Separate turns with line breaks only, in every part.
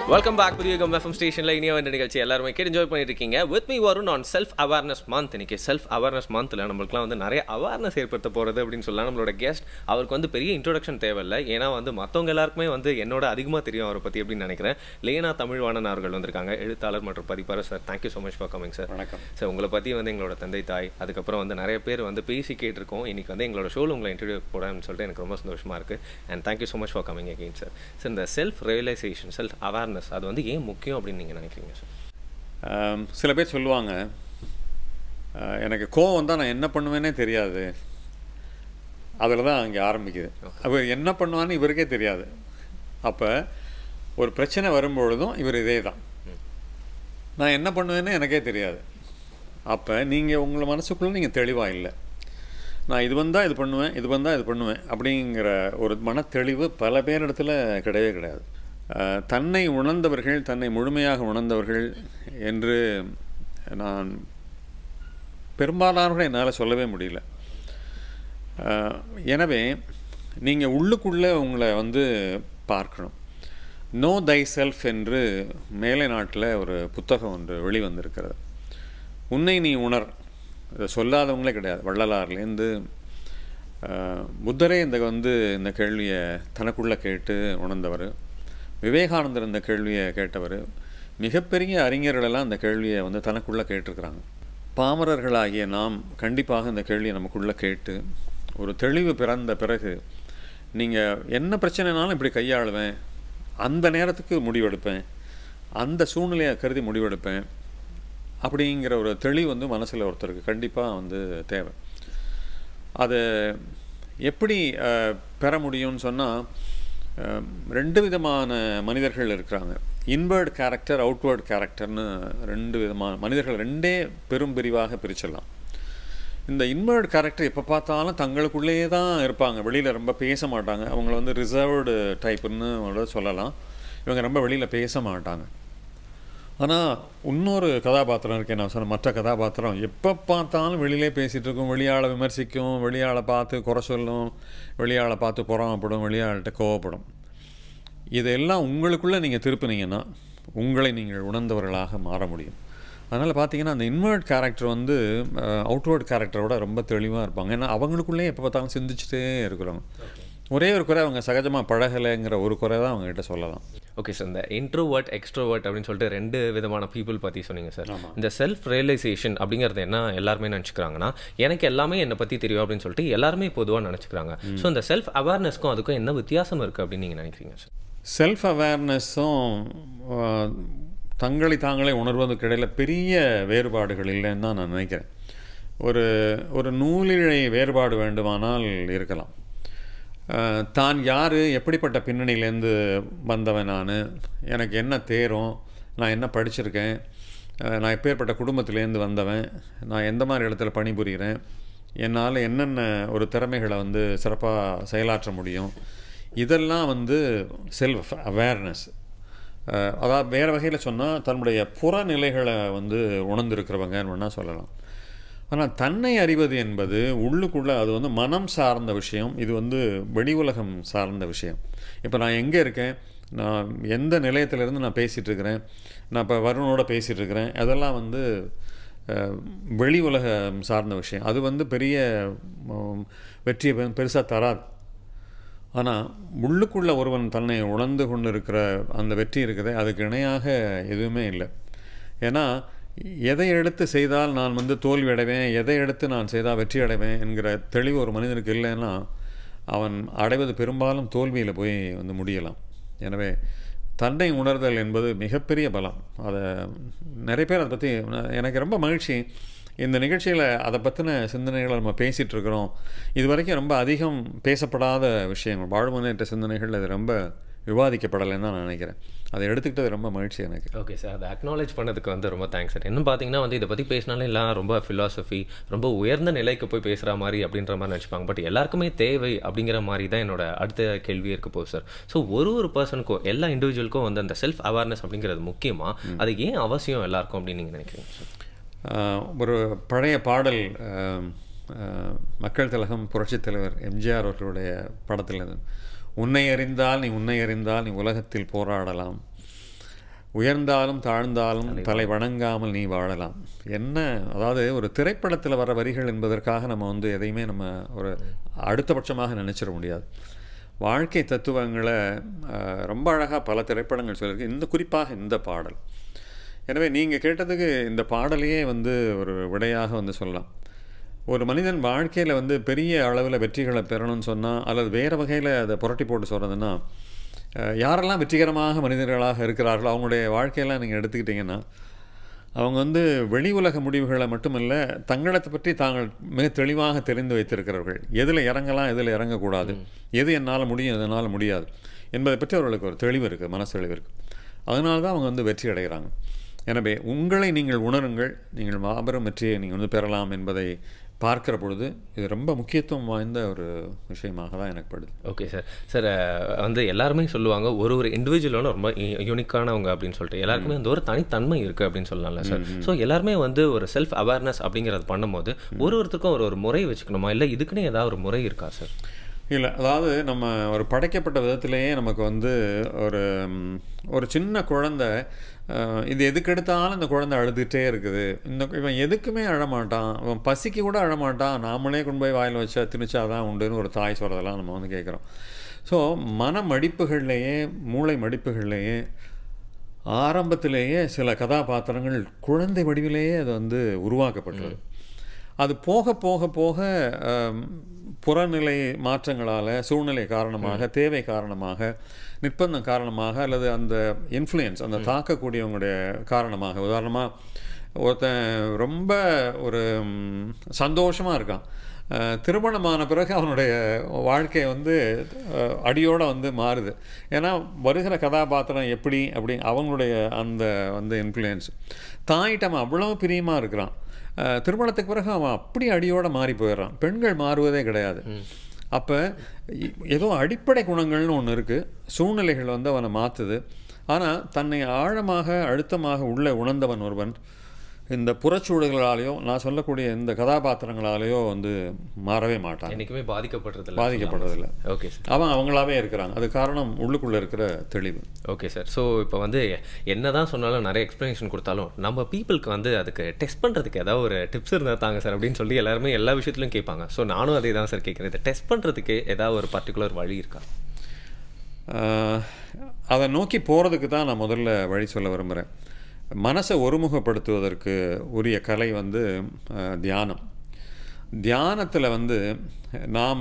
Welcome back புதிய கம் FM ஸ்டேஷனில் இனிய வந்த நிகழ்ச்சி எல்லாருமே கேட்டு என்ஜாய் பண்ணிட்டு இருக்கீங்க வித் மீ வரும் நான் செல்ஃப் அவேர்னஸ் மந்த் இன்னைக்கு செல்ஃப் அவேர்னஸ் மந்த்தில் நம்மளுக்குலாம் வந்து நிறைய அவேர்னஸ் ஏற்படுத்த போகிறது அப்படின்னு சொல்லலாம் நம்மளோட கெஸ்ட் அவருக்கு வந்து பெரிய இன்ட்ரோடக்ஷன் தேவையில்லை ஏன்னா வந்து மற்றவங்க எல்லாருக்குமே வந்து என்னோட அதிகமாக தெரியும் அவரை பற்றி அப்படின்னு நினைக்கிறேன் லேனா தமிழ்வாணன் அவர்கள் வந்திருக்காங்க எழுத்தாளர் மற்றும் பதிப்பாளர் sir thank you so much for coming sir
வணக்கம்
சார் உங்களை பற்றி வந்து எங்களோட தந்தை தாய் அதுக்கப்புறம் வந்து நிறைய பேர் வந்து பேசி கேட்டிருக்கோம் இன்னைக்கு வந்து எங்களோட ஷோவில் உங்களை இன்டர்வியூ போடணும்னு சொல்லிட்டு எனக்கு ரொம்ப சந்தோஷமாக இருக்குது and thank you so much for coming again sir sir இந்த செல்ஃப் ரியலைசேஷன் செல்ஃப் அவேர்னஸ் அது வந்து ஏன் முக்கியம் அப்படின்னு நீங்கள் நினைக்கிறீங்க சார்
ஆம், சில பேர் சொல்லுவாங்க ஆ, எனக்கு கோவம் வந்தால் நான் என்ன பண்ணுவேனே தெரியாது அதில் தான் அங்கே ஆரம்பிக்குது அவர் என்ன பண்ணுவான்னு இவருக்கே தெரியாது அப்போ ஒரு பிரச்சனை வரும்பொழுதும் இவர் இதே தான் நான் என்ன பண்ணுவேன்னு எனக்கே தெரியாது அப்போ நீங்கள் உங்களை மனசுக்குள்ளே நீங்கள் தெளிவாக இல்லை நான் இது வந்தால் இது பண்ணுவேன் இது வந்தால் இது பண்ணுவேன் அப்படிங்கிற ஒரு மனத்தெளிவு பல பேரிடத்துல கிடையவே கிடையாது அஹ், தன்னை உணர்ந்தவர்கள் தன்னை முழுமையாக உணர்ந்தவர்கள் என்று நான் பெரும்பாலானவர்களை என்னால் சொல்லவே முடியல அஹ், எனவே நீங்கள் உள்ளுக்குள்ளே உங்களை வந்து பார்க்கணும் நோ தை செல்ஃப் என்று மேலை நாட்டில் ஒரு புத்தகம் ஒன்று வெளிவந்திருக்கிறது உன்னை நீ உணர் இதை சொல்லாதவங்களே கிடையாது வள்ளலார்லேருந்து அஹ், புத்தரே இந்த வந்து இந்த கேள்வியை தனக்குள்ளே கேட்டு உணர்ந்தவர் விவேகானந்தர் இந்த கேள்வியை கேட்டவர் மிகப்பெரிய அறிஞர்களெல்லாம் இந்த கேள்வியை வந்து தனக்குள்ளே கேட்டிருக்கிறாங்க பாமரர்களாகிய நாம் கண்டிப்பாக இந்த கேள்வியை நமக்குள்ளே கேட்டு ஒரு தெளிவு பிறந்த பிறகு நீங்கள் என்ன பிரச்சனைனாலும் இப்படி கையாளுவேன் அந்த நேரத்துக்கு முடிவெடுப்பேன் அந்த சூழ்நிலையை கருதி முடிவெடுப்பேன் அப்படிங்கிற ஒரு தெளிவு வந்து மனசில் ஒருத்தருக்கு கண்டிப்பாக வந்து தேவை அது எப்படி அஹ், பெற முடியும்னு சொன்னால் ரெண்டு விதமான மனிதர்கள் இருக்கிறாங்க இன்வேர்ட் கேரக்டர் அவுட்வேர்ட் கேரக்டர்னு ரெண்டு விதமான மனிதர்கள் ரெண்டே பெரும் பிரிவாக பிரிச்சிடலாம் இந்த இன்வேர்ட் கேரக்டர் எப்போ பார்த்தாலும் தங்களுக்குள்ளேயே தான் இருப்பாங்க வெளியில் ரொம்ப பேச மாட்டாங்க அவங்கள வந்து ரிசர்வ்டு டைப்புன்னு கூட சொல்லலாம் இவங்க ரொம்ப வெளியில் பேச மாட்டாங்க ஆனால் இன்னொரு கதாபாத்திரம் இருக்கேன் நான் சொன்ன மற்ற கதாபாத்திரம் எப்போ பார்த்தாலும் வெளியிலே பேசிகிட்டு இருக்கும் வெளியாளை விமர்சிக்கும் வெளியாளை பார்த்து குறை சொல்லும் வெளியாளை பார்த்து பொறாமப்படும் வெளியாள்கிட்ட கோவப்படும் இதெல்லாம் உங்களுக்குள்ளே நீங்கள் திருப்பினீங்கன்னா உங்களை நீங்கள் உணர்ந்தவர்களாக மாற முடியும் அதனால் பார்த்தீங்கன்னா அந்த இன்வெர்ட் கேரக்டர் வந்து அவுட்வேர்ட் கேரக்டரோட ரொம்ப தெளிவாக இருப்பாங்க ஏன்னா அவங்களுக்குள்ளே எப்போ பார்த்தாலும் சிந்திச்சுட்டே இருக்கிறாங்க ஒரே ஒரு குறை அவங்க சகஜமாக பழகலைங்கிற ஒரு குறை தான் அவங்ககிட்ட சொல்லலாம்
ஓகே சார் இந்த இன்ட்ரோவர்ட் எக்ஸ்ட்ரோவர்ட் அப்படின்னு சொல்லிட்டு ரெண்டு விதமான பீப்புள் பற்றி சொன்னீங்க சார் இந்த செல்ஃப் ரியலைசேஷன் அப்படிங்கிறது என்ன எல்லாருமே நினச்சிக்கிறாங்கன்னா எனக்கு எல்லாமே என்னை பற்றி தெரியும் அப்படின்னு சொல்லிட்டு எல்லாருமே பொதுவாக நினச்சிக்கிறாங்க ஸோ இந்த செல்ஃப் அவேர்னஸ்க்கும் அதுக்கும் என்ன வித்தியாசம் இருக்குது அப்படின்னு நீங்கள் நினைக்கிறீங்க சார்
செல்ஃப் அவேர்னஸும் தங்களை தாங்களே உணர்வதற்கு இடையில் பெரிய வேறுபாடுகள் இல்லைன்னு தான் நான் நினைக்கிறேன் ஒரு ஒரு நூலிழை வேறுபாடு வேண்டுமானால் இருக்கலாம் அஹ், தான் யார் எப்படிப்பட்ட பின்னணியிலேருந்து வந்தவன் நான் எனக்கு என்ன தேரும் நான் என்ன படிச்சிருக்கேன் அஹ், நான் எப்பேற்பட்ட குடும்பத்திலேருந்து வந்தவன் நான் எந்த மாதிரி இடத்துல பணிபுரிகிறேன் என்னால் என்னென்ன ஒரு திறமைகளை வந்து சிறப்பாக செயலாற்ற முடியும் இதெல்லாம் வந்து செல்ஃப் அவேர்னஸ் அதாவது வேறு வகையில் சொன்னால் தன்னுடைய புறநிலைகளை வந்து உணர்ந்திருக்கிறவங்கன்னு வேணால் சொல்லலாம் ஆனால் தன்னை அறிவது என்பது உள்ளுக்குள்ளே அது வந்து மனம் சார்ந்த விஷயம் இது வந்து வெளி உலகம் சார்ந்த விஷயம் இப்போ நான் எங்கே இருக்கேன் நான் எந்த நிலையத்திலேருந்து நான் பேசிகிட்டு இருக்கிறேன் நான் இப்போ வருணோட பேசிகிட்டு இருக்கிறேன் அதெல்லாம் வந்து அஹ், வெளி உலகம் சார்ந்த விஷயம் அது வந்து பெரிய ம், வெற்றியை பெருசாக தராது ஆனால் உள்ளுக்குள்ள ஒருவன் தன்னை உணர்ந்து கொண்டு இருக்கிற அந்த வெற்றி இருக்குதே அதுக்கு இணையாக எதுவுமே இல்லை ஏன்னா எதை எடுத்து செய்தால் நான் வந்து தோல்வி அடைவேன் எதை எடுத்து நான் செய்தால் வெற்றி அடைவேன் என்கிற தெளிவு ஒரு மனிதனுக்கு இல்லைன்னா அவன் அடைவது பெரும்பாலும் தோல்வியில் போய் வந்து முடியலாம் எனவே தன்னை உணர்தல் என்பது மிகப்பெரிய பலம் அதை நிறைய பேர் அதை பற்றி எனக்கு ரொம்ப மகிழ்ச்சி இந்த நிகழ்ச்சியில் அதை பற்றின சிந்தனைகளை நம்ம பேசிகிட்டு இருக்கிறோம் இது வரைக்கும் ரொம்ப அதிகம் பேசப்படாத விஷயங்கள் வாழ்வு முன்னேற்ற சிந்தனைகள் அது ரொம்ப விவாதிக்கப்படலைன்னு தான் நான் நினைக்கிறேன் அதை எடுத்துக்கிட்டது ரொம்ப மகிழ்ச்சி எனக்கு
ஓகே சார் அதை அக்னாலேஜ் பண்ணதுக்கு வந்து ரொம்ப தேங்க்ஸ் சார் இன்னும் பார்த்தீங்கன்னா வந்து இதை பற்றி பேசினாலே எல்லாம் ரொம்ப ஃபிலாசபி ரொம்ப உயர்ந்த நிலைக்கு போய் பேசுகிற மாதிரி அப்படின்ற மாதிரி நினச்சிப்பாங்க பட் எல்லாருக்குமே தேவை அப்படிங்கிற மாதிரி தான் என்னோட அடுத்த கேள்வி இருக்க போகுது சார் ஸோ ஒரு ஒரு பர்சனுக்கும் எல்லா இண்டிவிஜுவலுக்கும் வந்து அந்த செல்ஃப் அவேர்னஸ் அப்படிங்கிறது முக்கியமா அது ஏன் அவசியம் எல்லாருக்கும் அப்படின்னு நீங்கள் நினைக்கிறீங்க சார்
ஆஹ் ஒரு பழைய பாடல் ஆஹ் ஆஹ் மக்கள் திலகம் புரட்சித் தலைவர் எம்ஜிஆர் அவர்களுடைய படத்தில் இது. உன்னை அறிந்தால் நீ உன்னை அறிந்தால் நீ உலகத்தில் போராடலாம் உயர்ந்தாலும் தாழ்ந்தாலும் தலை வணங்காமல் நீ வாழலாம் என்ன அதாவது ஒரு திரைப்படத்தில் வர வரிகள் என்பதற்காக நம்ம வந்து எதையுமே நம்ம ஒரு அடுத்தபட்சமாக நினைச்சிட முடியாது வாழ்க்கை தத்துவங்களை அஹ், ரொம்ப அழகாக பல திரைப்படங்கள் சொல்லியிருக்கு இந்த குறிப்பாக இந்த பாடல் எனவே நீங்கள் கேட்டதுக்கு இந்த பாடலையே வந்து ஒரு விடையாக வந்து சொல்லலாம் ஒரு மனிதன் வாழ்க்கையில் வந்து பெரிய அளவில் வெற்றிகளை பெறணும்னு சொன்னால் அல்லது வேறு வகையில் அதை புரட்டி போட்டு சொல்கிறதுன்னா அஹ், யாரெல்லாம் வெற்றிகரமாக மனிதர்களாக இருக்கிறார்களோ அவங்களுடைய வாழ்க்கையெல்லாம் நீங்கள் எடுத்துக்கிட்டிங்கன்னா அவங்க வந்து வெளி உலக முடிவுகளை மட்டுமல்ல தங்களை பற்றி தாங்கள் மிக தெளிவாக தெரிந்து வைத்திருக்கிறவர்கள் எதில் இறங்கலாம் எதில் இறங்கக்கூடாது எது என்னால் முடியும் எதனால் முடியாது என்பதை பற்றி அவர்களுக்கு ஒரு தெளிவு இருக்குது மனசெளிவு இருக்குது அதனால தான் அவங்க வந்து வெற்றி அடைகிறாங்க எனவே உங்களை நீங்கள் உணருங்கள் நீங்கள் மாபெரும் வெற்றியை நீங்கள் வந்து பெறலாம் என்பதை பார்க்கிற பொழுது இது ரொம்ப முக்கியத்துவம் வாய்ந்த ஒரு விஷயமாக தான் எனக்கு படுது
ஓகே சார் சார் வந்து எல்லாருமே சொல்லுவாங்க ஒரு ஒரு இண்டிவிஜுவலான ரொம்ப யூனிக்கானவங்க அப்படின்னு சொல்லிட்டு எல்லாருக்குமே வந்து ஒரு தனித்தன்மை இருக்குது அப்படின்னு சொல்லலாம்ல சார் ஸோ எல்லாருமே வந்து ஒரு செல்ஃப் அவேர்னஸ் அப்படிங்கிறது பண்ணும்போது ஒரு ஒருத்தருக்கும் ஒரு ஒரு முறை வச்சுக்கணுமா இல்லை இதுக்குன்னு ஏதாவது ஒரு முறை இருக்கா சார்
இல்லை அதாவது நம்ம ஒரு படைக்கப்பட்ட விதத்திலேயே நமக்கு வந்து ஒரு ம், ஒரு சின்ன குழந்தை அஹ், இது எதுக்கு எடுத்தாலும் இந்த குழந்தை அழுதுகிட்டே இருக்குது இந்த இவன் எதுக்குமே அழமாட்டான் அவன் பசிக்கு கூட அழமாட்டான் நாமளே கொண்டு போய் வாயில் வச்சா திணிச்சாதான் உண்டுன்னு ஒரு தாய் சொல்கிறதெல்லாம் நம்ம வந்து கேட்குறோம் ஸோ மன மடிப்புகள்லேயே மூளை மடிப்புகள்லேயே ஆரம்பத்திலேயே சில கதாபாத்திரங்கள் குழந்தை வடிவிலேயே அது வந்து உருவாக்கப்பட்டது அது போக போக போக ஆம், புறநிலை மாற்றங்களால் சூழ்நிலை காரணமாக தேவை காரணமாக நிர்பந்தம் காரணமாக அல்லது அந்த இன்ஃப்ளூயன்ஸ் அந்த தாக்கக்கூடியவங்களுடைய காரணமாக உதாரணமாக ஒருத்தன் ரொம்ப ஒரு சந்தோஷமாக இருக்கான் அஹ், திருமணமான பிறகு அவனுடைய வாழ்க்கை வந்து அஹ், அடியோட வந்து மாறுது ஏன்னா வருகிற கதாபாத்திரம் எப்படி அப்படி அவங்களுடைய அந்த வந்து இன்ஃப்ளூயன்ஸ் தாயிட்ட அவன் அவ்வளோ பிரியமாக இருக்கிறான் அஹ், திருமணத்துக்கு பிறகு அவன் அப்படி அடியோட மாறி போயிடுறான் பெண்கள் மாறுவதே கிடையாது அப்போ ஏதோ அடிப்படை குணங்கள்னு ஒன்று இருக்குது சூழ்நிலைகள் வந்து அவனை மாற்றுது ஆனால் தன்னை ஆழமாக அழுத்தமாக உள்ளே உணர்ந்தவன் ஒருவன் இந்த புறச்சூழல்களாலேயோ நான் சொல்லக்கூடிய இந்த கதாபாத்திரங்களாலேயோ வந்து மாறவே மாட்டான்
என்றைக்குமே பாதிக்கப்படுறதில்ல
பாதிக்கப்படுறதில்ல
ஓகே சார்
அவன் அவங்களாவே இருக்கிறாங்க அது காரணம் உள்ளுக்குள்ளே இருக்கிற தெளிவு
ஓகே சார் ஸோ இப்போ வந்து என்னதான் சொன்னாலும் நிறைய எக்ஸ்ப்ளனேஷன் கொடுத்தாலும் நம்ம பீப்புளுக்கு வந்து அதுக்கு டெஸ்ட் பண்ணுறதுக்கு ஏதாவது ஒரு டிப்ஸ் இருந்தால் தாங்க சார் அப்படின்னு சொல்லி எல்லாருமே எல்லா விஷயத்துலையும் கேட்பாங்க ஸோ நானும் அதே தான் சார் கேட்குறேன் இதை டெஸ்ட் பண்ணுறதுக்கு ஏதாவது ஒரு பர்டிகுலர் வழி இருக்கா
ஆஹ், அதை நோக்கி போகிறதுக்கு தான் நான் முதல்ல வழி சொல்ல விரும்புகிறேன் மனசை ஒருமுகப்படுத்துவதற்கு உரிய கலை வந்து ஆஹ், தியானம் தியானத்தில் வந்து நாம்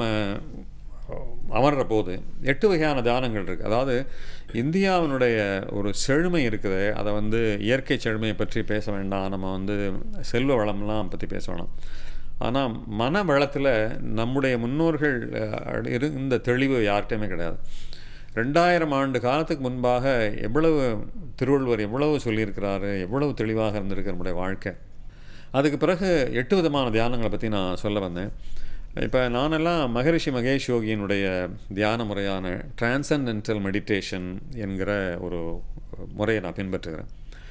அமர்ற போது எட்டு வகையான தியானங்கள் இருக்குது அதாவது இந்தியாவினுடைய ஒரு செழுமை இருக்குது அதை வந்து இயற்கை செழுமையை பற்றி பேச வேண்டாம் நம்ம வந்து செல்வ வளம்லாம் பற்றி பேச வேணாம் ஆனால் மன வளத்தில் நம்முடைய முன்னோர்கள் அஹ், இருந்த தெளிவு யார்கிட்டையுமே கிடையாது ரெண்டாயிரம் ஆண்டு காலத்துக்கு முன்பாக எவ்வளவு திருவள்ளுவர் எவ்வளவு சொல்லியிருக்கிறாரு எவ்வளவு தெளிவாக இருந்திருக்கு நம்முடைய வாழ்க்கை அதுக்கு பிறகு எட்டு விதமான தியானங்களை பற்றி நான் சொல்ல வந்தேன் இப்போ நானெல்லாம் மகரிஷி மகேஷ் யோகியினுடைய தியான முறையான டிரான்சன்டென்டல் மெடிடேஷன் என்கிற ஒரு முறையை நான் பின்பற்றுகிறேன்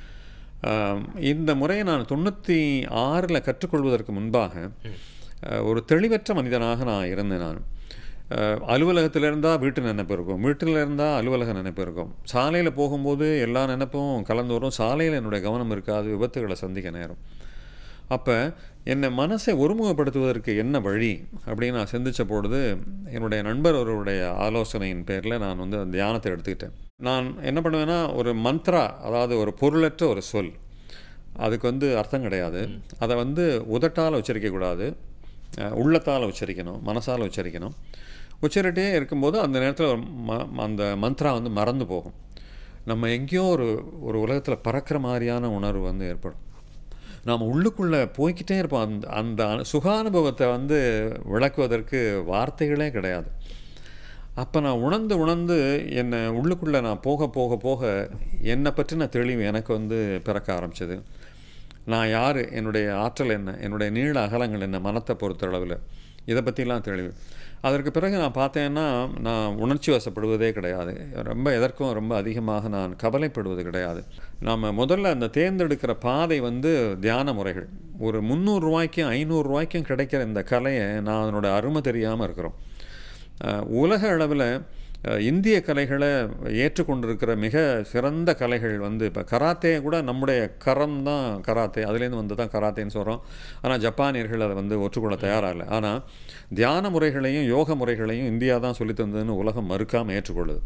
ஆம், இந்த முறையை நான் தொண்ணூற்றி ஆறில் கற்றுக்கொள்வதற்கு முன்பாக அஹ், ஒரு தெளிவற்ற மனிதனாக நான் இருந்தேன் நான் அஹ், அலுவலகத்தில் இருந்தால் வீட்டு நினைப்பு இருக்கும் வீட்டில் இருந்தால் அலுவலக நினைப்பு இருக்கும் சாலையில் போகும்போது எல்லா நினைப்பும் கலந்து வரும் சாலையில் என்னுடைய கவனம் இருக்காது விபத்துகளை சந்திக்க நேரம் அப்போ என்னை மனசை ஒருமுகப்படுத்துவதற்கு என்ன வழி அப்படின்னு நான் சிந்திச்ச பொழுது என்னுடைய நண்பர் ஒருவருடைய ஆலோசனையின் பேரில் நான் வந்து அந்த தியானத்தை எடுத்துக்கிட்டேன் நான் என்ன பண்ணுவேன்னா ஒரு மந்த்ரா அதாவது ஒரு பொருளற்ற ஒரு சொல் அதுக்கு வந்து அர்த்தம் கிடையாது அதை வந்து உதட்டால் உச்சரிக்கக்கூடாது அஹ், உள்ளத்தால் உச்சரிக்கணும் மனசால் உச்சரிக்கணும் உச்சரிட்டே இருக்கும்போது அந்த நேரத்தில் ம அந்த மந்த்ரா வந்து மறந்து போகும் நம்ம எங்கேயோ ஒரு ஒரு உலகத்தில் பறக்கிற மாதிரியான உணர்வு வந்து ஏற்படும் நாம் உள்ளுக்குள்ளே போய்க்கிட்டே இருப்போம் அந்த அந்த அனு- சுகானுபவத்தை வந்து விளக்குவதற்கு வார்த்தைகளே கிடையாது அப்போ நான் உணர்ந்து உணர்ந்து என்னை உள்ளுக்குள்ளே நான் போக போக போக என்னை பற்றின தெளிவு எனக்கு வந்து பிறக்க ஆரம்பிச்சது நான் யார் என்னுடைய ஆற்றல் என்ன என்னுடைய நீள அகலங்கள் என்ன மனத்தை பொறுத்தளவில் இதை பற்றிலாம் தெளிவு அதற்கு பிறகு நான் பார்த்தேன்னா நான் உணர்ச்சி வசப்படுவதே கிடையாது ரொம்ப எதற்கும் ரொம்ப அதிகமாக நான் கவலைப்படுவது கிடையாது நாம் முதல்ல அந்த தேர்ந்தெடுக்கிற பாதை வந்து தியான முறைகள் ஒரு முந்நூறுரூவாய்க்கும் ஐநூறுரூவாய்க்கும் கிடைக்கிற இந்த கலையை நான் அதனோட அருமை தெரியாமல் இருக்கிறோம் அஹ், உலக அளவில் அஹ், இந்திய கலைகளை ஏற்றுக்கொண்டிருக்கிற மிக சிறந்த கலைகள் வந்து இப்போ கராத்தே கூட நம்முடைய கரம் தான் கராத்தே அதுலேருந்து வந்து தான் கராத்தேன்னு சொல்கிறோம் ஆனால் ஜப்பானியர்கள் அதை வந்து ஒற்றுக்கொள்ள தயாராக இல்லை ஆனால் தியான முறைகளையும் யோக முறைகளையும் இந்தியா தான் சொல்லித் தந்ததுன்னு உலகம் மறுக்காமல் ஏற்றுக்கொள்ளுது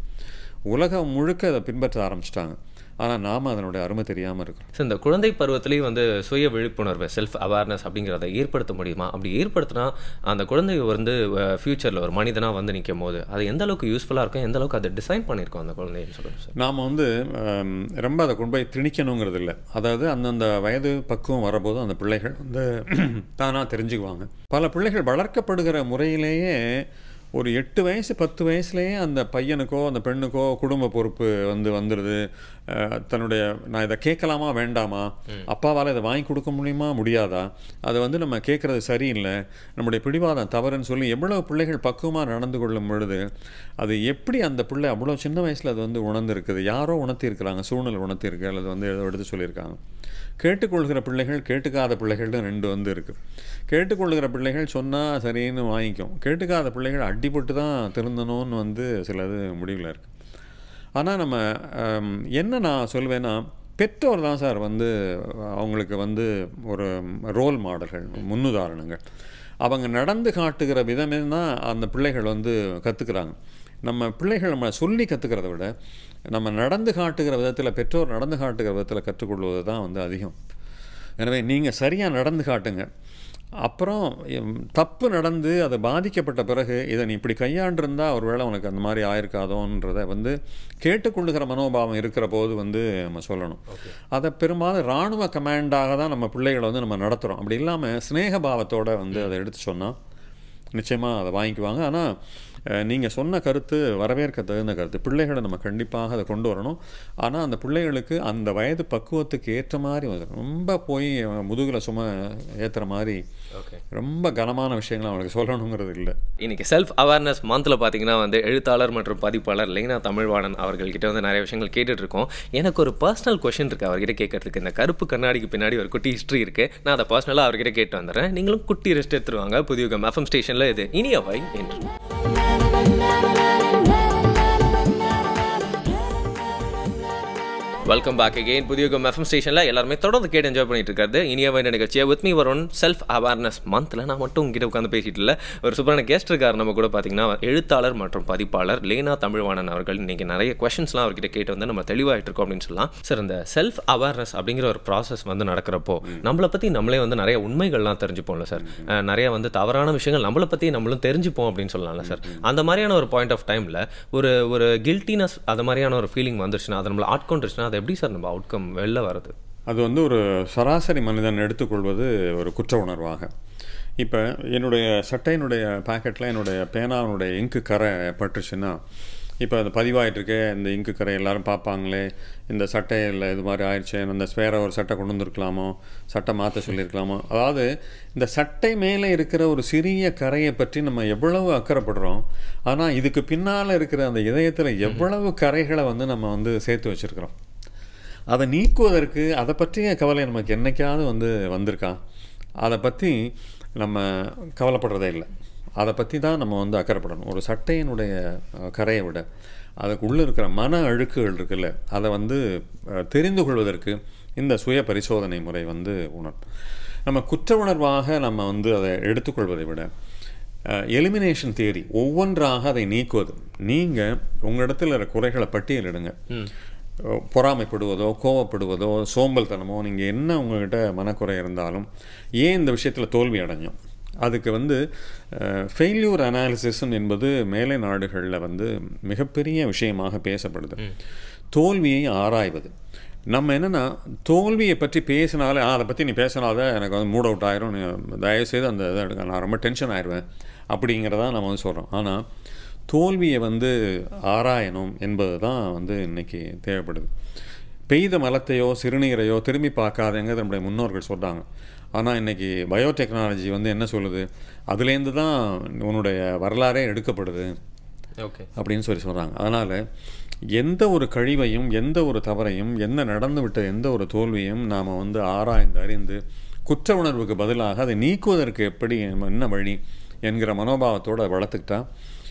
உலகம் முழுக்க அதை பின்பற்ற ஆரம்பிச்சிட்டாங்க ஆனால் நாம் அதனுடைய அருமை தெரியாமல் இருக்கிறோம்
ஸோ இந்த குழந்தை பருவத்திலேயே வந்து சுய விழிப்புணர்வு செல்ஃப் அவேர்னஸ் அப்படிங்கிறத ஏற்படுத்த முடியுமா அப்படி ஏற்படுத்தினா அந்த குழந்தை வந்து ஃப்யூச்சரில் ஒரு மனிதனாக வந்து நிற்கும் போது அது எந்த அளவுக்கு யூஸ்ஃபுல்லாக இருக்கும் எந்த அளவுக்கு அதை டிசைன் பண்ணியிருக்கோம் அந்த குழந்தைன்னு சொல்லுங்கள் சார்
நாம் வந்து ஆம், ரொம்ப அதை கொண்டு போய் திணிக்கணுங்கிறது இல்லை அதாவது அந்தந்த வயது பக்குவம் வரபோது அந்த பிள்ளைகள் வந்து தானாக தெரிஞ்சுக்குவாங்க பல பிள்ளைகள் வளர்க்கப்படுகிற முறையிலேயே ஒரு எட்டு வயசு பத்து வயசுலேயே அந்த பையனுக்கோ அந்த பெண்ணுக்கோ குடும்ப பொறுப்பு வந்து வந்துடுது அஹ், தன்னுடைய நான் இதை கேட்கலாமா வேண்டாமா அப்பாவால் இதை வாங்கி கொடுக்க முடியுமா முடியாதா அதை வந்து நம்ம கேட்குறது சரியில்லை நம்முடைய பிடிவாதம் தவறுன்னு சொல்லி எவ்வளோ பிள்ளைகள் பக்குவமாக நடந்து கொள்ளும் பொழுது அது எப்படி அந்த பிள்ளை அவ்வளோ சின்ன வயசில் அது வந்து உணர்ந்திருக்குது யாரோ உணர்த்தியிருக்கிறாங்க சூழ்நிலை உணர்த்தியிருக்கு அல்லது வந்து ஏதோ எடுத்து சொல்லியிருக்காங்க கேட்டுக்கொள்கிற பிள்ளைகள் கேட்டுக்காத பிள்ளைகள்னு ரெண்டு வந்து இருக்குது கேட்டுக்கொள்கிற பிள்ளைகள் சொன்னால் சரின்னு வாங்கிக்கும் கேட்டுக்காத பிள்ளைகள் அடிபட்டு தான் திருந்தணும்னு வந்து சிலது முடிவில் இருக்குது ஆனால் நம்ம ஹம், என்ன நான் சொல்வேன்னா பெற்றோர் தான் சார் வந்து அவங்களுக்கு வந்து ஒரு ரோல் மாடல்கள் முன்னுதாரணங்கள் அவங்க நடந்து காட்டுகிற விதமே தான் அந்த பிள்ளைகள் வந்து கற்றுக்குறாங்க நம்ம பிள்ளைகள் நம்ம சொல்லி கற்றுக்கிறத விட நம்ம நடந்து காட்டுகிற விதத்தில் பெற்றோர் நடந்து காட்டுகிற விதத்தில் கற்றுக்கொள்வது தான் வந்து அதிகம் எனவே நீங்கள் சரியாக நடந்து காட்டுங்க அப்புறம் எம், தப்பு நடந்து அது பாதிக்கப்பட்ட பிறகு இதை நீ இப்படி கையாண்டிருந்தா ஒருவேளை உனக்கு அந்த மாதிரி ஆயிருக்காதோன்றதை வந்து கேட்டுக்கொள்ளுகிற மனோபாவம் இருக்கிற போது வந்து நம்ம சொல்லணும் அதை பெரும்பாலும் இராணுவ கமாண்டாக தான் நம்ம பிள்ளைகளை வந்து நம்ம நடத்துகிறோம் அப்படி இல்லாமல் ஸ்நேக பாவத்தோட வந்து அதை எடுத்து சொன்னால் நிச்சயமாக அதை வாங்கிக்குவாங்க ஆனால் நீங்கள் சொன்ன கருத்து வரவேற்க தகுந்த கருத்து பிள்ளைகளை நம்ம கண்டிப்பாக அதை கொண்டு வரணும் ஆனால் அந்த பிள்ளைகளுக்கு அந்த வயது பக்குவத்துக்கு ஏற்ற மாதிரி வந்து ரொம்ப போய் முதுகில் சும்மா ஏற்றுற மாதிரி
ஓகே
ரொம்ப கனமான விஷயங்களை அவங்களுக்கு சொல்லணுங்கிறது இல்லை
இன்னைக்கு செல்ஃப் அவேர்னஸ் மந்தில் பார்த்தீங்கன்னா வந்து எழுத்தாளர் மற்றும் பதிப்பாளர் லைனா தமிழ்வாணன் அவர்கள்கிட்ட வந்து நிறைய விஷயங்கள் கேட்டுட்டு இருக்கோம் எனக்கு ஒரு பர்சனல் கொஷின் இருக்கு அவர்கிட்ட கேட்கறதுக்கு இந்த கருப்பு கண்ணாடிக்கு பின்னாடி ஒரு குட்டி ஹிஸ்ட்ரி இருக்கு நான் அதை பர்சனலாக அவர்கிட்ட கேட்டு வந்துடுறேன் நீங்களும் குட்டி ரெஸ்ட் எடுத்துருவாங்க புதிய எஃப்எம் ஸ்டேஷனில் இது இனியவை என்று வெல்கம் பேக் அகெயின் புதிய எஃப்எம் ஸ்டேஷனில் எல்லாருமே தொடர்ந்து கேட்டு என்ஜாய் பண்ணிட்டு இருக்காரு இனியவை நிகழ்ச்சியை with me Varun self awareness மந்தில் நான் மட்டும் உங்ககிட்ட உட்காந்து பேசிட்டு இல்லை ஒரு சூப்பரான கெஸ்ட் இருக்கார் நம்ம கூட பார்த்தீங்கன்னா எழுத்தாளர் மற்றும் பதிப்பாளர் லேனா தமிழ்வாணன் அவர்கள் இன்னைக்கு நிறைய கொஷின்ஸ்லாம் அவர்கிட்ட கேட்டு வந்து நம்ம தெளிவாயிட்டு இருக்கோம் அப்படின்னு சொல்லலாம் சார் இந்த செல்ஃப் அவேர்னஸ் அப்படிங்கிற ஒரு ப்ராசஸ் வந்து நடக்கிறப்போ நம்மளை பற்றி நம்மளே வந்து நிறைய உண்மைகள்லாம் தெரிஞ்சுப்போம்ல சார் அஹ் நிறைய வந்து தவறான விஷயங்கள் நம்மளை பற்றி நம்மளும் தெரிஞ்சுப்போம் அப்படின்னு சொல்லலாம்ல சார் அந்த மாதிரியான ஒரு பாயிண்ட் ஆஃப் டைமில் ஒரு ஒரு கில்ட்டினஸ் அது மாதிரியான ஒரு ஃபீலிங் வந்துருச்சுன்னா அது நம்மளை ஆட்கொண்டுருச்சுன்னா அது எப்படி சார் நம்ம அவுட்கம் வெளில வருது
அது வந்து ஒரு சராசரி மனிதன் எடுத்துக்கொள்வது ஒரு குற்ற உணர்வாக இப்போ என்னுடைய சட்டையினுடைய பாக்கெட்டில் என்னுடைய பேனாவினுடைய இங்கு கரை பட்டுச்சுன்னா இப்போ அது பதிவாயிட்டு இருக்கே இந்த இங்கு கரை எல்லாரும் பார்ப்பாங்களே இந்த சட்டையில் இது மாதிரி ஆயிடுச்சு இந்த வேற ஒரு சட்டை கொண்டு வந்திருக்கலாமோ சட்டை மாற்ற சொல்லியிருக்கலாமோ அதாவது இந்த சட்டை மேலே இருக்கிற ஒரு சிறிய கரையை பற்றி நம்ம எவ்வளவு அக்கறைப்படுறோம் ஆனால் இதுக்கு பின்னால் இருக்கிற அந்த இதயத்தில் எவ்வளவு கரைகளை வந்து நம்ம வந்து சேர்த்து வச்சுருக்கிறோம் அதை நீக்குவதற்கு அதை பற்றிய கவலை நமக்கு என்னைக்காவது வந்து வந்திருக்கா அதை பற்றி நம்ம கவலைப்படுறதே இல்லை அதை பற்றி தான் நம்ம வந்து அக்கறைப்படணும் ஒரு சட்டையினுடைய அஹ், கரையை விட அதுக்கு உள்ளே இருக்கிற மன அழுக்குகள் இருக்குல்ல அதை வந்து அஹ், தெரிந்து கொள்வதற்கு இந்த சுய பரிசோதனை முறை வந்து உணரும் நம்ம குற்ற உணர்வாக நம்ம வந்து அதை எடுத்துக்கொள்வதை விட எலிமினேஷன் தியரி ஒவ்வொன்றாக அதை நீக்குவது நீங்கள் உங்களிடத்தில் இருக்கிற குறைகளை பட்டியலிடுங்க அஹ் பொறாமைப்படுவதோ கோவப்படுவதோ சோம்பல்தனமோ நீங்கள் என்ன உங்ககிட்ட மனக்குறை இருந்தாலும் ஏன் இந்த விஷயத்தில் தோல்வி அடைஞ்சோம் அதுக்கு வந்து ஃபெயில்யூர் அனாலிசிஸ் என்பது மேலை நாடுகளில் வந்து மிகப்பெரிய விஷயமாக பேசப்படுது தோல்வியை ஆராய்வது நம்ம என்னென்னா தோல்வியை பற்றி பேசினாலே "ஆ, அதை பற்றி நீ பேசினாத எனக்கு வந்து மூட் அவுட் ஆயிரும் நீ தயவுசெய்து அந்த இதை எடுக்க நான் ரொம்ப டென்ஷன் ஆயிடுவேன் அப்படிங்கிறதா நம்ம வந்து சொல்கிறோம் ஆனால் தோல்வியை வந்து ஆராயணும் என்பது தான் வந்து இன்னைக்கு தேவைப்படுது பெய்த மலத்தையோ சிறுநீரையோ திரும்பி பார்க்காதங்கிறது நம்முடைய முன்னோர்கள் சொல்கிறாங்க ஆனால் இன்னைக்கு பயோடெக்னாலஜி வந்து என்ன சொல்லுது அதுலேருந்து தான் உன்னுடைய வரலாறே எடுக்கப்படுது
ஓகே
அப்படின்னு சொல்லி சொல்கிறாங்க அதனால் எந்த ஒரு கழிவையும் எந்த ஒரு தவறையும் என்ன நடந்து விட்ட எந்த ஒரு தோல்வியும் நாம் வந்து ஆராய்ந்து அறிந்து குற்ற உணர்வுக்கு பதிலாக அதை நீக்குவதற்கு எப்படி என்ன வழி என்கிற மனோபாவத்தோடு அதை வளர்த்துக்கிட்டா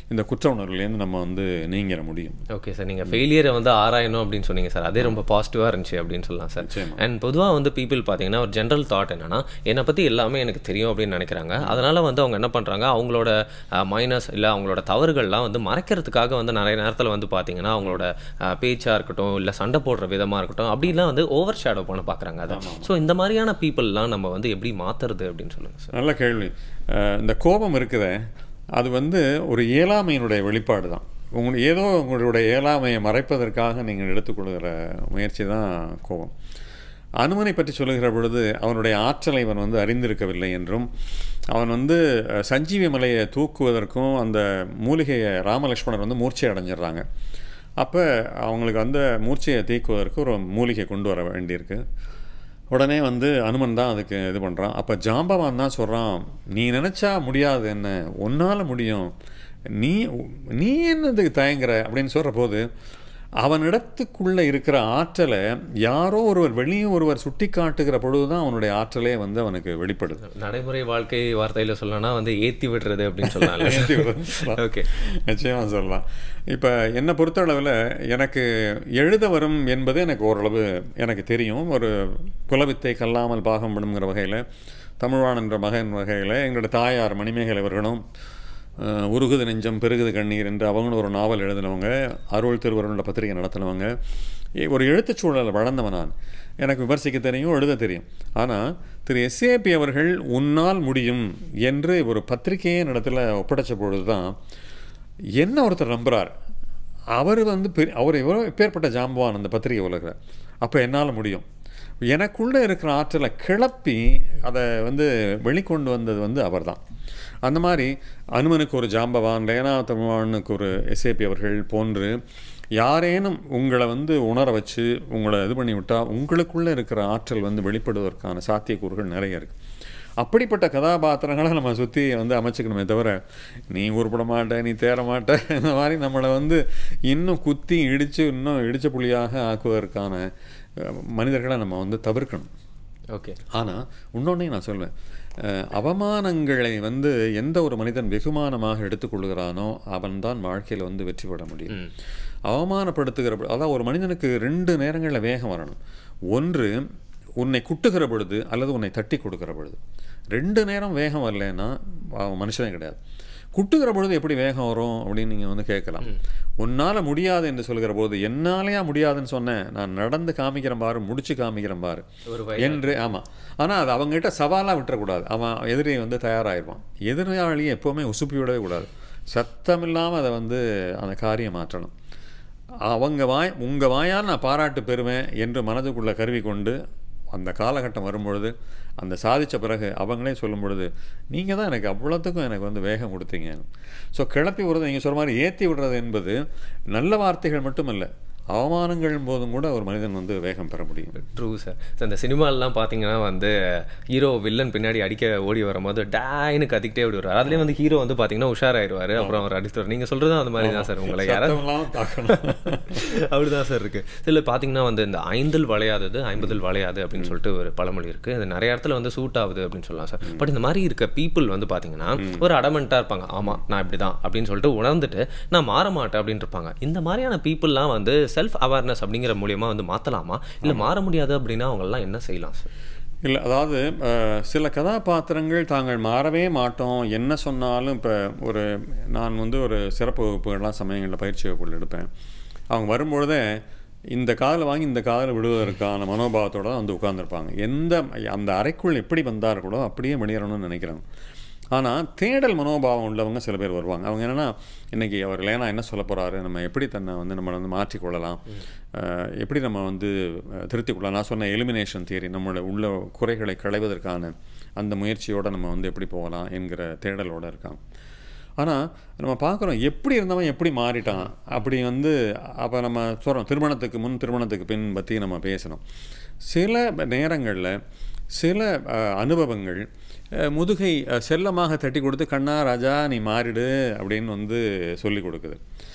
இந்த குற்ற உணர்வுலேருந்து நம்ம வந்து நீங்கிற முடியும்
ஓகே சார் நீங்கள் ஃபெயிலியரை வந்து ஆராயணும் அப்படின்னு சொன்னீங்க சார் அதே ரொம்ப பாசிட்டிவாக இருந்துச்சு அப்படின்னு சொல்லலாம் சார்
நிச்சயமா.
அண்ட் பொதுவாக வந்து பீப்புள் பார்த்தீங்கன்னா ஒரு ஜென்ரல் தாட் என்னன்னா என்னை பற்றி எல்லாமே எனக்கு தெரியும் அப்படின்னு நினைக்கிறாங்க அதனால வந்து அவங்க என்ன பண்ணுறாங்க அவங்களோட மைனஸ் இல்லை அவங்களோட தவறுகள்லாம் வந்து மறைக்கிறதுக்காக வந்து நிறைய நேரத்தில் வந்து பார்த்தீங்கன்னா அவங்களோட பேச்சாக இருக்கட்டும் இல்லை சண்டை போடுற விதமாக இருக்கட்டும் அப்படிலாம் வந்து ஓவர் ஷேடோ பண்ண பார்க்குறாங்க அதை ஸோ இந்த மாதிரியான பீப்புளெலாம் நம்ம வந்து எப்படி மாற்றுறது அப்படின்னு சொல்லுங்கள் சார்
நல்ல கேள்வி அஹ் இந்த கோபம் இருக்குதே அது வந்து ஒரு இயலாமையினுடைய வெளிப்பாடு தான் உங்களுக்கு ஏதோ உங்களுடைய இயலாமையை மறைப்பதற்காக நீங்கள் எடுத்துக்கொள்கிற முயற்சி தான் கோபம் அனுமனை பற்றி சொல்லுகிற பொழுது அவனுடைய ஆற்றலை அவன் வந்து அறிந்திருக்கவில்லை என்றும் அவன் வந்து அஹ், சஞ்சீவி மலையை தூக்குவதற்கும் அந்த மூலிகையை ராமலட்சுமணர் வந்து மூர்ச்சை அடைஞ்சிடுறாங்க அப்போ அவங்களுக்கு அந்த மூர்ச்சையை தீக்குவதற்கு ஒரு மூலிகை கொண்டு வர வேண்டியிருக்கு உடனே வந்து அனுமன் தான் அதுக்கு இது பண்ணுறான் அப்போ ஜாம்பவான் தான் சொல்கிறான் நீ நினச்சா முடியாது என்ன உன்னால் முடியும் நீ நீ என்னதுக்கு தயங்குற அப்படின்னு சொல்கிற போது அவனிடத்துக்குள்ளே இருக்கிற ஆற்றலை யாரோ ஒருவர் வெளியே ஒருவர் சுட்டி காட்டுகிற பொழுது தான் அவனுடைய ஆற்றலே வந்து அவனுக்கு வெளிப்படுது
நடைமுறை வாழ்க்கை வார்த்தையில் சொல்லணும்னா வந்து ஏற்றி விடுறது அப்படின்னு சொல்லலாம் ஓகே
நிச்சயமாக சொல்லலாம் இப்போ என்னை பொறுத்தளவில் எனக்கு எழுத வரும் என்பது எனக்கு ஓரளவு எனக்கு தெரியும் ஒரு குலவித்தை கல்லாமல் பாகம் விடுங்கிற வகையில் தமிழ்வான் என்ற மகன் வகையில் எங்களோட தாயார் மணிமேகலை அவர்களும் அஹ், உருகுது நெஞ்சம் பெருகுது கண்ணீர் என்று அவங்களும் ஒரு நாவல் எழுதினவங்க அருள் திருவருண்ட பத்திரிகை நடத்தினவங்க ஏ- ஒரு எழுத்துச் சூழலை வளர்ந்தவன் நான் எனக்கு விமர்சிக்க தெரியும் எழுத தெரியும் ஆனால் திரு எஸ்ஏபி அவர்கள் உன்னால் முடியும் என்று ஒரு பத்திரிகையே இடத்துல ஒப்படைச்ச பொழுது தான் என்ன ஒருத்தர் நம்புறார் அவர் வந்து பெரிய அவர் எவ்வளோ எப்பேற்பட்ட ஜாம்பவான் அந்த பத்திரிகை உலகில் அப்போ என்னால் முடியும் எனக்குள்ளே இருக்கிற ஆற்றலை கிளப்பி அதை வந்து வெளிக்கொண்டு வந்தது வந்து அவர்தான் அந்த மாதிரி அனுமனுக்கு ஒரு ஜாம்பவான் லேனா தமிழ்வானுக்கு ஒரு எஸ்ஏபி அவர்கள் போன்று யாரேனும் உங்களை வந்து உணர வச்சு உங்களை இது பண்ணி விட்டால் உங்களுக்குள்ளே இருக்கிற ஆற்றல் வந்து வெளிப்படுவதற்கான சாத்தியக்கூறுகள் நிறைய இருக்குது அப்படிப்பட்ட கதாபாத்திரங்களை நம்ம சுற்றி வந்து அமைச்சுக்கணுமே தவிர நீ உருப்பட மாட்ட நீ தேர மாட்ட இந்த மாதிரி நம்மளை வந்து இன்னும் குத்தி இடித்து இன்னும் இடிச்ச புலியாக ஆக்குவதற்கான அஹ், மனிதர்களை நம்ம வந்து தவிர்க்கணும்
ஓகே
ஆனால் இன்னொன்னையும் நான் சொல்வேன் அஹ், அவமானங்களை வந்து எந்த ஒரு மனிதன் வெகுமானமாக எடுத்துக்கொள்கிறானோ அவன்தான் வாழ்க்கையில் வந்து வெற்றி பெற முடியும் அவமானப்படுத்துகிற பொ- அதான் ஒரு மனிதனுக்கு ரெண்டு நேரங்களில் வேகம் வரணும் ஒன்று உன்னை குட்டுகிற பொழுது அல்லது உன்னை தட்டி கொடுக்கிற பொழுது ரெண்டு நேரம் வேகம் வரலைன்னா அவன் மனுஷனே கிடையாது குட்டுகிற பொழுது எப்படி வேகம் வரும் அப்படின்னு நீங்கள் வந்து கேட்கலாம் உன்னால் முடியாது என்று சொல்கிற போது என்னாலேயா முடியாதுன்னு சொன்னேன் நான் நடந்து காமிக்கிறேன் பாரு முடிச்சு காமிக்கிறேன் பாரு
ஒரு
என்று ஆமாம் ஆனால் அது அவங்ககிட்ட சவாலாக விட்டுறக்கூடாது அவன் எதிரி வந்து தயாராகிருவான் எதிராளியை எப்போவுமே உசுப்பி விடவே கூடாது சத்தம் இல்லாமல் அதை வந்து அந்த காரியம் மாற்றணும் அவங்க வாய் உங்கள் வாயால் நான் பாராட்டு பெறுவேன் என்று மனதுக்குள்ளே கருவி கொண்டு அந்த காலகட்டம் வரும்பொழுது அந்த சாதித்த பிறகு அவங்களே சொல்லும் பொழுது நீங்கள் தான் எனக்கு அவ்வளோத்துக்கும் எனக்கு வந்து வேகம் கொடுத்தீங்க ஸோ கிளப்பி விடுறது நீங்கள் சொல்கிற மாதிரி ஏற்றி விடுறது என்பது நல்ல வார்த்தைகள் மட்டுமல்ல அவமானங்கள் போதும் கூட ஒரு மனிதன் வந்து வேகம் பெற முடியும்
ட்ரூ சார் ஸோ இந்த சினிமாலலாம் பார்த்தீங்கன்னா வந்து ஹீரோ வில்லன் பின்னாடி அடிக்க ஓடி வரும்போது டேன்னு கத்திக்கிட்டே ஓடி வருவார் அதுலேயே வந்து ஹீரோ வந்து பார்த்தீங்கன்னா உஷாராயிருவார் அப்புறம் அவர் அடித்துவார் நீங்கள் சொல்கிறது அந்த மாதிரி தான் சார் உங்களை யாராவது
சத்தம் இல்லாம தாக்கணும்
அப்படிதான் சார் இருக்கு இதில் பார்த்தீங்கன்னா வந்து இந்த ஐந்தில் வளையாதது ஐம்பதில் வளையாது அப்படின்னு சொல்லிட்டு ஒரு பழமொழி இருக்கு இது நிறைய இடத்துல வந்து சூட் ஆகுது அப்படின்னு சொல்லலாம் சார் பட் இந்த மாதிரி இருக்க பீப்புள் வந்து பார்த்தீங்கன்னா ஒரு அடமெண்ட்டாக இருப்பாங்க ஆமாம் நான் இப்படி தான் அப்படின்னு சொல்லிட்டு உணர்ந்துட்டு நான் மாற மாட்டேன் அப்படின்னு இருப்பாங்க இந்த மாதிரியான பீப்புளெலாம் வந்து செல்ஃப் அவேர்னஸ் அப்படிங்கிற மூலியமா வந்து மாற்றலாமா இல்லை மாற முடியாது அப்படின்னா அவங்கெல்லாம் என்ன செய்யலாம் சார்
இல்லை அதாவது அஹ், சில கதாபாத்திரங்கள் தாங்கள் மாறவே மாட்டோம் என்ன சொன்னாலும் இப்போ ஒரு நான் வந்து ஒரு சிறப்பு வகுப்புகள்லாம் சமயங்களில் பயிற்சி வகுப்புகள் எடுப்பேன் அவங்க வரும்பொழுதே இந்த காதில் வாங்கி இந்த காதில் விடுவதற்கான மனோபாவத்தோட தான் வந்து உட்கார்ந்திருப்பாங்க எந்த அந்த அறைக்குள் எப்படி வந்தார்களோ அப்படியே வெளியேறணும்னு நினைக்கிறாங்க ஆனால் தேடல் மனோபாவம் உள்ளவங்க சில பேர் வருவாங்க அவங்க என்னென்னா இன்றைக்கி அவர் லேனா என்ன சொல்ல போகிறாரு நம்ம எப்படி தன்னை வந்து நம்ம வந்து மாற்றிக்கொள்ளலாம் அஹ், எப்படி நம்ம வந்து அஹ், திருத்திக் கொள்ளலாம் நான் சொன்ன எலிமினேஷன் தியரி நம்மளோட உள்ள குறைகளை களைவதற்கான அந்த முயற்சியோடு நம்ம வந்து எப்படி போகலாம் என்கிற தேடலோடு இருக்காங்க ஆனால் நம்ம பார்க்குறோம் எப்படி இருந்தவன் எப்படி மாறிட்டான் அப்படி வந்து அப்போ நம்ம சொல்கிறோம் திருமணத்துக்கு முன் திருமணத்துக்கு பின் பற்றி நம்ம பேசணும் சில நேரங்களில் சில அஹ், அனுபவங்கள் அஹ், முதுகை அஹ், செல்லமாக தட்டி கொடுத்து கண்ணா ராஜா நீ மாறிடு அப்படின்னு வந்து சொல்லி கொடுக்குது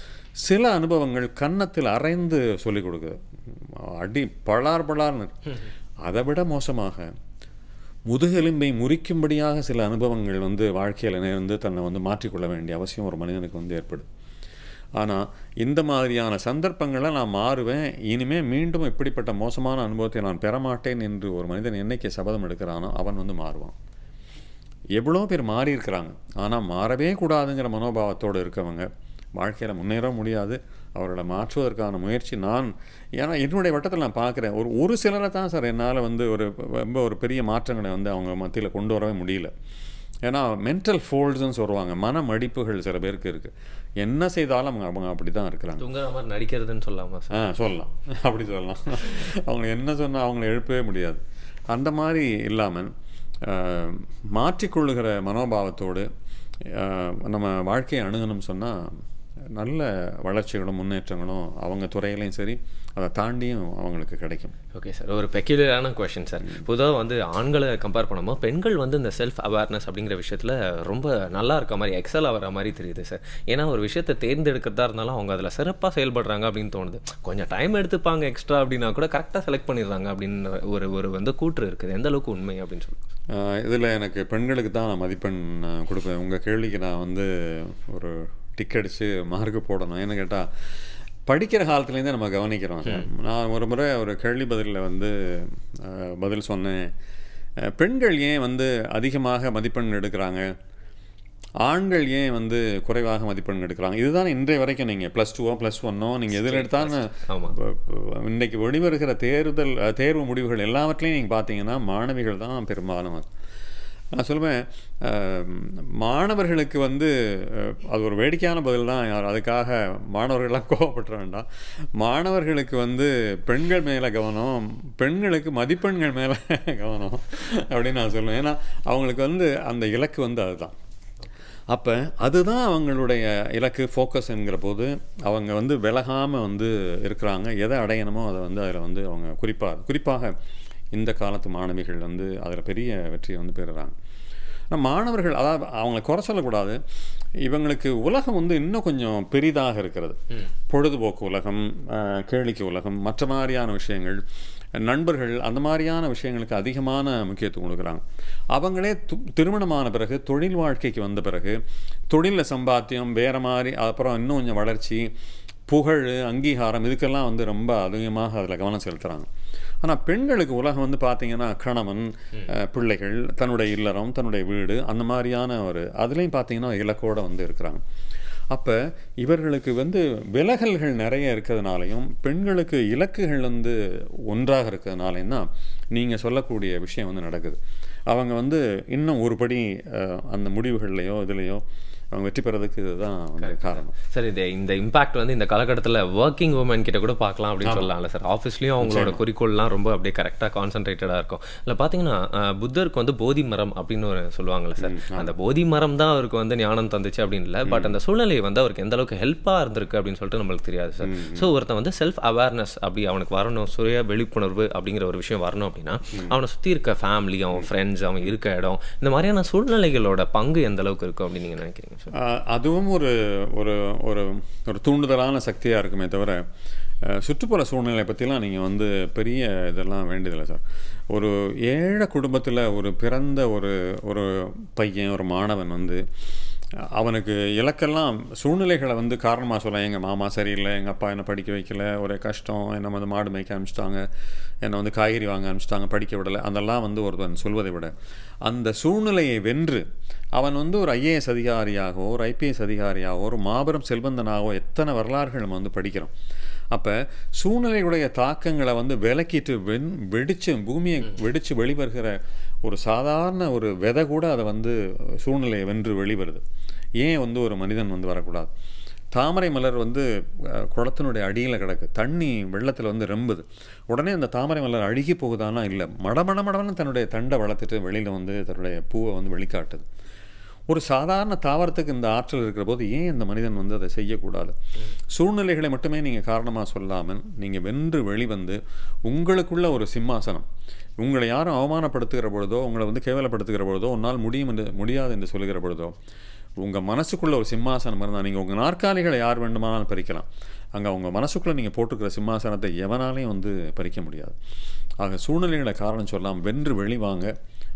சில அனுபவங்கள் கன்னத்தில் அரைந்து சொல்லி கொடுக்குது அடி பளார் பளார்னு அதை விட மோசமாக முதுகெலும்பை முறிக்கும்படியாக சில அனுபவங்கள் வந்து வாழ்க்கையில் நேர்ந்து தன்னை வந்து மாற்றிக்கொள்ள வேண்டிய அவசியம் ஒரு மனிதனுக்கு வந்து ஏற்படும் ஆனால் இந்த மாதிரியான சந்தர்ப்பங்களை நான் மாறுவேன் இனிமே மீண்டும் இப்படிப்பட்ட மோசமான அனுபவத்தை நான் பெறமாட்டேன் என்று ஒரு மனிதன் என்னைக்கு சபதம் எடுக்கிறானோ அவன் வந்து மாறுவான் எவ்வளோ பேர் மாறி இருக்கிறாங்க ஆனால் மாறவே கூடாதுங்கிற மனோபாவத்தோடு இருக்கவங்க வாழ்க்கையில் முன்னேற முடியாது அவர்களை மாற்றுவதற்கான முயற்சி நான் ஏன்னா என்னுடைய வட்டத்தில் நான் பார்க்குறேன் ஒரு ஒரு சிலரை தான் சார் என்னால் வந்து ஒரு ரொம்ப ஒரு பெரிய மாற்றங்களை வந்து அவங்க மத்தியில் கொண்டு வரவே முடியல ஏன்னா மென்டல் ஃபோல்ட்ஸ்னு சொல்லுவாங்க மன மடிப்புகள் சில பேருக்கு இருக்குது என்ன செய்தாலும் அவங்க அவங்க அப்படி தான் இருக்கிறாங்க
தூங்குற மாதிரி நடிக்கிறதுன்னு சொல்லாமா சார்
ஆ சொல்லலாம் அப்படி சொல்லலாம் அவங்க என்ன சொன்னால் அவங்கள எழுப்பவே முடியாது அந்த மாதிரி இல்லாமல் ஆஹ், மாற்றிக்கொள்ளுகிற மனோபாவத்தோடு ஆஹ், நம்ம வாழ்க்கையை அணுகணும்னு சொன்னால் நல்ல வளர்ச்சிகளும் முன்னேற்றங்களும் அவங்க துறையிலையும் சரி அதை தாண்டியும் அவங்களுக்கு கிடைக்கும்
ஓகே சார் ஒரு பெக்யூலரான கொஷின் சார் பொதுவாக வந்து ஆண்களை கம்பேர் பண்ணும்போது பெண்கள் வந்து இந்த செல்ஃப் அவேர்னஸ் அப்படிங்கிற விஷயத்தில் ரொம்ப நல்லா இருக்க மாதிரி எக்ஸல் ஆகிற மாதிரி தெரியுது சார் ஏன்னா ஒரு விஷயத்தை தேர்ந்தெடுக்கிறதா இருந்தாலும் அவங்க அதில் சிறப்பாக செயல்படுறாங்க அப்படின்னு தோணுது கொஞ்சம் டைம் எடுத்துப்பாங்க எக்ஸ்ட்ரா அப்படின்னா கூட கரெக்டாக செலக்ட் பண்ணிடுறாங்க அப்படின்னு ஒரு ஒரு வந்து கூற்று இருக்குது எந்த அளவுக்கு உண்மை அப்படின்னு சொல்லுங்கள்
இதில் எனக்கு பெண்களுக்கு தான் நான் மதிப்பெண் நான் கொடுப்பேன் உங்கள் கேள்விக்கு நான் வந்து ஒரு டிக் அடித்து மார்க்கு போடணும் ஏன்னு கேட்டால் படிக்கிற காலத்துலேருந்தே நம்ம கவனிக்கிறோம் சார் நான் ஒரு முறை ஒரு கேள்வி பதிலில் வந்து அஹ், பதில் சொன்னேன் அஹ், பெண்கள் ஏன் வந்து அதிகமாக மதிப்பெண் எடுக்கிறாங்க ஆண்கள் ஏன் வந்து குறைவாக மதிப்பெண் எடுக்கிறாங்க இதுதான் இன்றைய வரைக்கும் நீங்கள் ப்ளஸ் டூவோ ப்ளஸ் ஒன்னோ நீங்கள் எதில் எடுத்தாலும்
ஆமாம்
இப்ப- இப்ப இன்றைக்கு வெளிவருகிற தேர்தல் அஹ், தேர்வு முடிவுகள் எல்லாவற்றிலையும் நீங்கள் பார்த்தீங்கன்னா மாணவிகள் தான் பெரும்பாலும் நான் சொல்லுவேன் அஹ், மாணவர்களுக்கு வந்து அஹ், அது ஒரு வேடிக்கையான பதில் தான் யார் அதுக்காக மாணவர்கள்லாம் கோவப்பட வேண்டாம் மாணவர்களுக்கு வந்து பெண்கள் மேலே கவனம் பெண்களுக்கு மதிப்பெண்கள் மேலே கவனம் அப்படின்னு நான் சொல்லுவேன் ஏன்னா அவங்களுக்கு வந்து அந்த இலக்கு வந்து அதுதான் அப்போ அதுதான் அவங்களுடைய இலக்கு ஃபோக்கஸ் என்கிற போது அவங்க வந்து விலகாமல் வந்து இருக்கிறாங்க எதை அடையணுமோ அதை வந்து அதில் வந்து அவங்க குறிப்பாக குறிப்பாக இந்த காலத்து மாணவிகள் வந்து அதில் பெரிய வெற்றியை வந்து பெறுறாங்க ஆனால் மாணவர்கள் அதாவது அவங்கள குறை சொல்லக்கூடாது இவங்களுக்கு உலகம் வந்து இன்னும் கொஞ்சம் பெரிதாக இருக்கிறது பொழுதுபோக்கு உலகம் அஹ், கேளிக்கை உலகம் மற்ற மாதிரியான விஷயங்கள் நண்பர்கள் அந்த மாதிரியான விஷயங்களுக்கு அதிகமான முக்கியத்துவம் கொடுக்குறாங்க அவங்களே து திருமணமான பிறகு தொழில் வாழ்க்கைக்கு வந்த பிறகு தொழிலில் சம்பாத்தியம் வேறு மாதிரி அப்புறம் இன்னும் கொஞ்சம் வளர்ச்சி புகழ் அங்கீகாரம் இதுக்கெல்லாம் வந்து ரொம்ப அதிகமாக அதில் கவனம் செலுத்துகிறாங்க ஆனால் பெண்களுக்கு உலகம் வந்து பார்த்திங்கன்னா கணவன் அஹ், பிள்ளைகள் தன்னுடைய இல்லறம் தன்னுடைய வீடு அந்த மாதிரியான ஒரு அதுலேயும் பார்த்தீங்கன்னா இலக்கோடு வந்து இருக்கிறாங்க அப்போ இவர்களுக்கு வந்து விலகல்கள் நிறைய இருக்கிறதுனாலையும் பெண்களுக்கு இலக்குகள் வந்து ஒன்றாக இருக்கிறதுனாலையும் தான் நீங்கள் சொல்லக்கூடிய விஷயம் வந்து நடக்குது அவங்க வந்து இன்னும் ஒரு படி அஹ், அந்த முடிவுகள்லையோ இதுலேயோ அவங்க வெற்றி பெறதுக்கு இதுதான் வந்து காரணம்
சார் இது இந்த இம்பாக்ட் வந்து இந்த காலகட்டத்தில் ஒர்க்கிங் உமன் கிட்ட கூட பார்க்கலாம் அப்படின்னு சொல்லலாம்ல சார் ஆஃபீஸ்லேயும் அவங்களோட குறிக்கோள்லாம் ரொம்ப அப்படியே கரெக்டாக கான்சென்ட்ரேட்டடாக இருக்கும் இல்லை பார்த்தீங்கன்னா அஹ், புத்தருக்கு வந்து போதி மரம் அப்படின்னு ஒரு சொல்லுவாங்கல்ல சார் அந்த போதி மரம் தான் அவருக்கு வந்து ஞானம் தந்துச்சு அப்படின்னு இல்லை பட் அந்த சூழ்நிலை வந்து அவருக்கு எந்த அளவுக்கு ஹெல்ப்பாக இருந்திருக்கு அப்படின்னு சொல்லிட்டு நம்மளுக்கு தெரியாது சார் ஸோ ஒருத்தன் வந்து செல்ஃப் அவேர்னஸ் அப்படி அவனுக்கு வரணும் சுய விழிப்புணர்வு அப்படிங்கிற ஒரு விஷயம் வரணும் அப்படின்னா அவனை சுற்றி இருக்க ஃபேமிலி அவன் ஃப்ரெண்ட்ஸ் அவன் இருக்க இடம் இந்த மாதிரியான சூழ்நிலைகளோட பங்கு எந்த அளவுக்கு இருக்கும் அப்படின்னு நீங்கள் நினைக்கிறீங்க சார்
ஆஹ் அதுவும் ஒரு ஒரு ஒரு ஒரு தூண்டுதலான சக்தியாக இருக்குமே தவிர ஆஹ் சுற்றுப்புற சூழ்நிலை பற்றிலாம் நீங்கள் வந்து பெரிய இதெல்லாம் வேண்டியதில்லை சார் ஒரு ஏழை குடும்பத்தில் ஒரு பிறந்த ஒரு ஒரு பையன் ஒரு மாணவன் வந்து அவனுக்கு இலக்கெல்லாம் சூழ்நிலைகளை வந்து காரணமாக சொல்ல எங்கள் மாமா சரியில்லை எங்கள் அப்பா என்னை படிக்க வைக்கல ஒரே கஷ்டம் என்னை வந்து மாடு மேய்க்க அனுப்பிச்சிட்டாங்க என்னை வந்து காய்கறி வாங்க அனுப்பிச்சிட்டாங்க படிக்க விடலை அதெல்லாம் வந்து ஒருவன் சொல்வதை விட அந்த சூழ்நிலையை வென்று அவன் வந்து ஒரு ஐஏஎஸ் அதிகாரியாகவோ ஒரு ஐபிஎஸ் அதிகாரியாகவோ ஒரு மாபெரும் செல்வந்தனாகவோ எத்தனை வரலாறுகள் நம்ம வந்து படிக்கிறோம் அப்போ சூழ்நிலையுடைய தாக்கங்களை வந்து விலக்கிட்டு வெண் வெடித்து பூமியை வெடித்து வெளிவருகிற ஒரு சாதாரண ஒரு விதை கூட அதை வந்து சூழ்நிலையை வென்று வெளிவருது ஏன் வந்து ஒரு மனிதன் வந்து வரக்கூடாது தாமரை மலர் வந்து அஹ், குளத்தினுடைய அடியில் கிடக்கு தண்ணி வெள்ளத்தில் வந்து ரெம்புது உடனே அந்த தாமரை மலர் அழுகி போகுதானா இல்லை மடமட மடமன்னு தன்னுடைய தண்டை வளர்த்துட்டு வெளியில் வந்து தன்னுடைய பூவை வந்து வெளிக்காட்டுது ஒரு சாதாரண தாவரத்துக்கு இந்த ஆற்றல் இருக்கிற போது ஏன் இந்த மனிதன் வந்து அதை செய்யக்கூடாது சூழ்நிலைகளை மட்டுமே நீங்கள் காரணமாக சொல்லாமல் நீங்கள் வென்று வெளிவந்து உங்களுக்குள்ள ஒரு சிம்மாசனம் உங்களை யாரும் அவமானப்படுத்துகிற பொழுதோ உங்களை வந்து கேவலப்படுத்துகிற பொழுதோ உன்னால் முடியும் என்று முடியாது என்று சொல்லுகிற பொழுதோ உங்கள் மனசுக்குள்ள ஒரு சிம்மாசனம் இருந்தால் நீங்கள் உங்கள் நாற்காலிகளை யார் வேண்டுமானாலும் பறிக்கலாம் அங்கே உங்கள் மனசுக்குள்ளே நீங்கள் போட்டிருக்கிற சிம்மாசனத்தை எவனாலையும் வந்து பறிக்க முடியாது ஆக சூழ்நிலைகளை காரணம் சொல்லாமல் வென்று வெளிவாங்க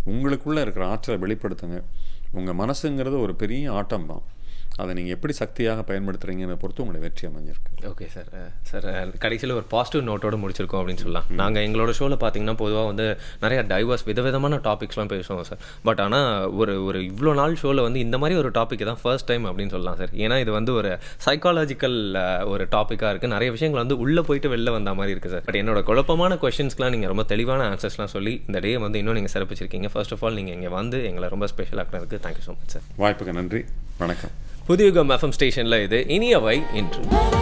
உங்களுக்குள்ளே இருக்கிற ஆற்றலை வெளிப்படுத்துங்க உங்கள் மனசுங்கிறது ஒரு பெரிய ஆட்டம் தான் அதை நீங்கள் எப்படி சக்தியாக பயன்படுத்துகிறீங்கன்னு பொறுத்து உங்களுடைய வெற்றி அமைஞ்சிருக்கு
ஓகே சார் சார் கடைசியில் ஒரு பாசிட்டிவ் நோட்டோட முடிச்சிருக்கோம் அப்படின்னு சொல்லலாம் நாங்கள் எங்களோட ஷோவில் பார்த்தீங்கன்னா பொதுவாக வந்து நிறைய டைவர்ஸ் விதவிதமான டாபிக்ஸ்லாம் பேசுவோம் சார் பட் ஆனால் ஒரு ஒரு இவ்வளோ நாள் ஷோவில் வந்து இந்த மாதிரி ஒரு டாபிக் தான் ஃபர்ஸ்ட் டைம் அப்படின்னு சொல்லலாம் சார் ஏன்னா இது வந்து ஒரு சைக்காலஜிக்கல் ஒரு டாப்பிக்காக இருக்குது நிறைய விஷயங்கள் வந்து உள்ளே போயிட்டு வெளில வந்த மாதிரி இருக்குது சார் பட் என்னோட குழப்பமான கொஷின்ஸ்க்குலாம் நீங்கள் ரொம்ப தெளிவான ஆன்சர்ஸ்லாம் சொல்லி இந்த டே வந்து இன்னும் நீங்கள் சிறப்பிச்சிருக்கீங்க ஃபர்ஸ்ட் ஆஃப் ஆல் நீங்கள் இங்கே வந்து எங்களை ரொம்ப ஸ்பெஷல் ஆக்குறதுக்கு தேங்க்யூ ஸோ மச் சார்
வாய்ப்புக்கு நன்றி வணக்கம்
புதியுகம் எஃப்எம் ஸ்டேஷனில் இது இனியவை இன்று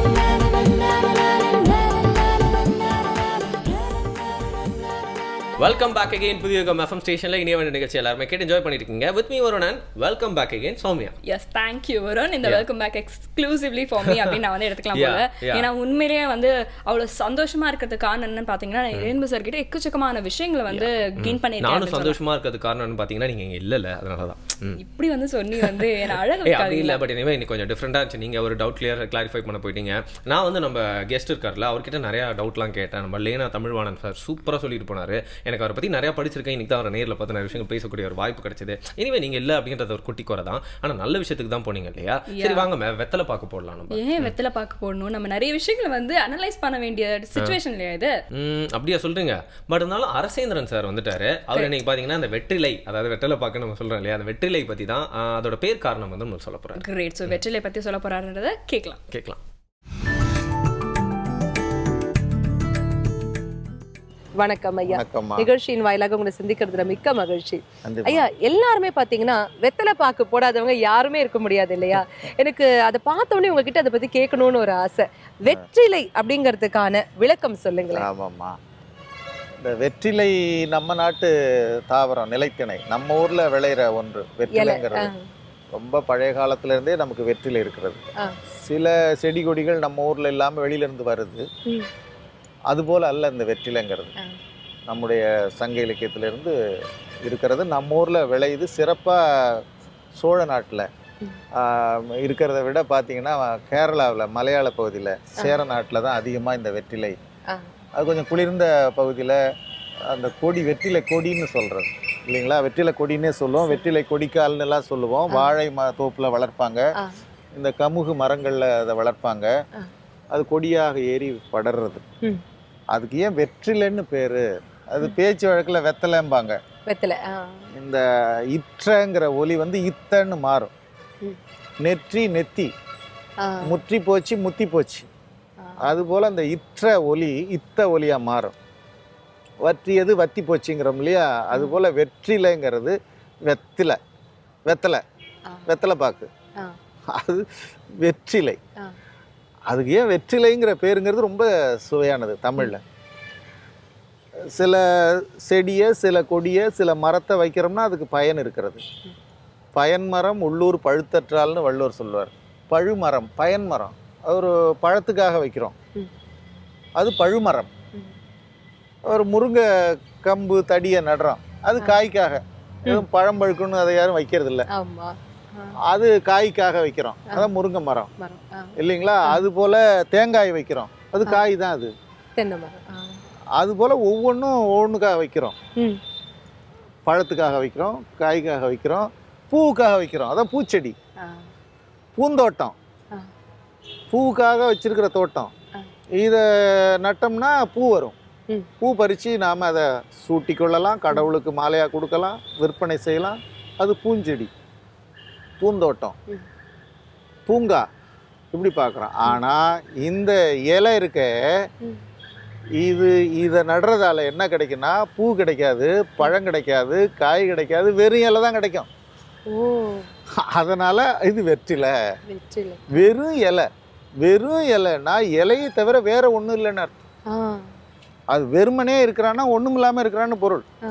welcome back again Puthuyugam FM ஸ்டேஷனில் இனியவன் நிகழ்ச்சி எல்லாருமே கேட்டு என்ஜாய் பண்ணிருக்கீங்க வித் மீ ஒரு நான் welcome back again Soumya
yes thank you Varun இந்த welcome back exclusively for me அப்படின்னு நான் வந்து எடுத்துக்கலாம்
Yeah,
போல
yeah.
ஏன்னா உண்மையிலேயே வந்து அவ்வளவு சந்தோஷமா இருக்கிறதுக்கு காரணம் என்னன்னு பாத்தீங்கன்னா ரேன்பு சார் கிட்ட எக்கச்சக்கமான விஷயங்களை வந்து கெயின்
நானும்
பண்ணிருக்கேன்
சந்தோஷமா இருக்கிறது காரணம்னு பார்த்தீங்கன்னா நீங்கள் இங்கே இல்லைல்ல அதனால தான் ம்.
இப்படி வந்து சொல்லி வந்து என்ன அழக
ஏய் அப்படி
வைக்காதீங்க
இல்லை பட் இனிமேல் இன்னைக்கு கொஞ்சம் டிஃப்ரெண்டாக இருந்துச்சு நீங்கள் ஒரு டவுட் கிளியர் கிளாரிஃபை பண்ண போயிட்டீங்க நான் வந்து நம்ம கெஸ்ட் இருக்கார்ல அவர்கிட்ட நிறையா டவுட்லாம் கேட்டேன் நம்ம லேனா தமிழ்வாணன் சார் சூப்பராக சொல்லிட்டு போனார் எனக்கு அவரை பற்றி நிறையா படிச்சிருக்கேன் இன்னைக்கு தான் அவரை நேரில் பார்த்து நிறைய விஷயங்கள் பேசக்கூடிய ஒரு வாய்ப்பு கிடைச்சது இனிமே நீங்கள் இல்லை அப்படின்றது ஒரு குட்டி குறை தான் ஆனால் நல்ல விஷயத்துக்கு தான் போனீங்க இல்லையா சரி வாங்க மே வெத்தலை பார்க்க போடலாம் நம்ம
ஏன் வெத்தலை பார்க்க போடணும் நம்ம நிறைய விஷயங்களை வந்து அனலைஸ் பண்ண வேண்டிய சுச்சுவேஷன் இல்லையா இது
ம், அப்படியா சொல்றீங்க பட் இருந்தாலும் அரசேந்திரன் சார் வந்துட்டாரு அவர் இன்னைக்கு பாத்தீங்கன்னா அந்த வெற்றிலை அதாவது வெற்றிலை பார்க்க நம்ம சொல்றோம் இல்லையா அந்த வெற்றிலை பத்தி தான் ஆ, அதோட பேர் காரணம் வந்து நம்ம சொல்ல போறாரு
கிரேட் ஸோ வெற்றிலை பத்தி சொல்ல போறாருன்றத கேட்கலாம்
கேட்கலாம்
வணக்கம் ஐயா
வணக்கம்மா
நிகழ்ச்சியின் வாயிலாக உங்களை சந்திக்கிறதுல மிக்க மகிழ்ச்சி
நன்றிம்மா.
ஐயா எல்லாருமே பாத்தீங்கன்னா வெத்தலை பாக்கு போடாதவங்க யாருமே இருக்க முடியாது இல்லையா எனக்கு அதை பார்த்த உடனே உங்ககிட்ட அதை பத்தி கேட்கணும்னு ஒரு ஆசை வெற்றிலை அப்படிங்கிறதுக்கான விளக்கம் சொல்லுங்களேன்
ஆமாம்மா இந்த வெற்றிலை நம்ம நாட்டு தாவரம் நிலைத்திணை நம்ம ஊர்ல விளையிற ஒன்று
இலை
வெற்றிலைங்கிறது
ஆ,
ரொம்ப பழைய காலத்துல இருந்தே நமக்கு வெற்றிலை இருக்கிறது
ஆ.
சில செடி கொடிகள் நம்ம ஊர்ல இல்லாம வெளியில இருந்து வருது
ம்.
அதுபோல அல்ல இந்த வெற்றிலைங்கிறது
ஆ.
நம்முடைய சங்க இலக்கியத்திலிருந்து இருக்கிறது நம்ம ஊர்ல விளையுது சிறப்பா சோழ நாட்டுல
ம்.
ஆஹ், இருக்கிறத விட பார்த்தீங்கன்னா கேரளாவில் மலையாள பகுதியில் சேர நாட்டில் தான் அதிகமாக இந்த வெற்றிலை
ஆ.
அது கொஞ்சம் குளிர்ந்த பகுதியில் அந்த கொடி வெற்றிலை கொடின்னு சொல்கிறது இல்லைங்களா வெற்றிலை கொடின்னே சொல்லுவோம் வெற்றிலை கொடிக்கால்னு எல்லாம் சொல்லுவோம்
ஆ.
வாழை ம தோப்பில் வளர்ப்பாங்க
ஆ.
இந்த கமுகு மரங்களில் அதை வளர்ப்பாங்க
ஆ.
அது கொடியாக ஏறி படர்றது
ம்.
அதுக்கு ஏன் வெற்றிலைன்னு பேர் அது பேச்சு வழக்கில் வெத்தலைம்பாங்க
வெத்தலை ஆ,
இந்த இற்றங்கிற ஒலி வந்து இத்தன்னு மாறும்
ம்.
நெற்றி நெத்தி
ஆ,
முற்றி போச்சு முத்தி போச்சு
ஆ.
அதுபோல் அந்த இற்ற ஒலி இத்த ஒலியாக மாறும் வற்றியது வத்தி போச்சுங்கிறோம் இல்லையா அதுபோல் வெற்றிலைங்கிறது வெத்திலை வெத்தலை
ஆ.
வெத்தலை பாக்கு
ஆ.
அது வெற்றிலை
ஆ.
அதுக்கு ஏன் வெற்றிலைங்கிற பேருங்கிறது ரொம்ப சுவையானது தமிழில் சில செடியை சில கொடியை சில மரத்தை வைக்கிறோம்னா அதுக்கு பயன் இருக்கிறது பயன் மரம் உள்ளூர் பழுத்தற்றால்னு வள்ளுவர் சொல்லுவார் பழுமரம் பயன் மரம் அது ஒரு பழத்துக்காக வைக்கிறோம்
ம்.
அது பழுமரம்
ம்.
ஒரு முருங்கை கம்பு தடியை நடுறோம் அது
ஆ.
காய்க்காக எதுவும் பழம் பழுக்கணும்னு அதை யாரும் வைக்கிறது இல்ல
ஆமா ஆ,
அது காய்க்காக வைக்கிறோம்
ஆ.
அதான் முருங்கை மரம்
மரம் ஆ,
இல்லைங்களா
ஆ.
அது போல தேங்காய் வைக்கிறோம் அது
ஆ.
காய் தான் அது
தென்னை மரம் ஆ.
அது போல ஒவ்வொன்றும் ஒவ்வொன்றுக்காக வைக்கிறோம்
ம்.
பழத்துக்காக வைக்கிறோம் காய்க்காக வைக்கிறோம் பூவுக்காக வைக்கிறோம் அதான் பூச்செடி
ஆ,
பூந்தோட்டம்
ஆ.
பூவுக்காக வச்சிருக்கிற தோட்டம்
ஆ.
இதை நட்டோம்னா பூ வரும்
ம்.
பூ பறித்து நாம் அதை சூட்டி கொள்ளலாம் கடவுளுக்கு மாலையாக கொடுக்கலாம் விற்பனை செய்யலாம் அது பூஞ்செடி பூந்தோட்டம்
ம்.
பூங்கா இப்படி பார்க்குறோம் ஆனால் இந்த இலை இருக்க
ம்.
இது இதை நடுறதால என்ன கிடைக்குன்னா பூ கிடைக்காது பழம் கிடைக்காது காய் கிடைக்காது வெறும் இலை தான் கிடைக்கும்
ஓ
அதனால இது வெற்றிலை
வெற்றிலை
வெறும் இலை வெறும் இலைன்னா இலையை தவிர வேற ஒன்றும் இல்லைன்னு அர்த்தம்
ஆ
அது வெறுமனே இருக்கிறான்னா ஒன்றும் இல்லாமல் இருக்கிறான்னு பொருள்
ஆ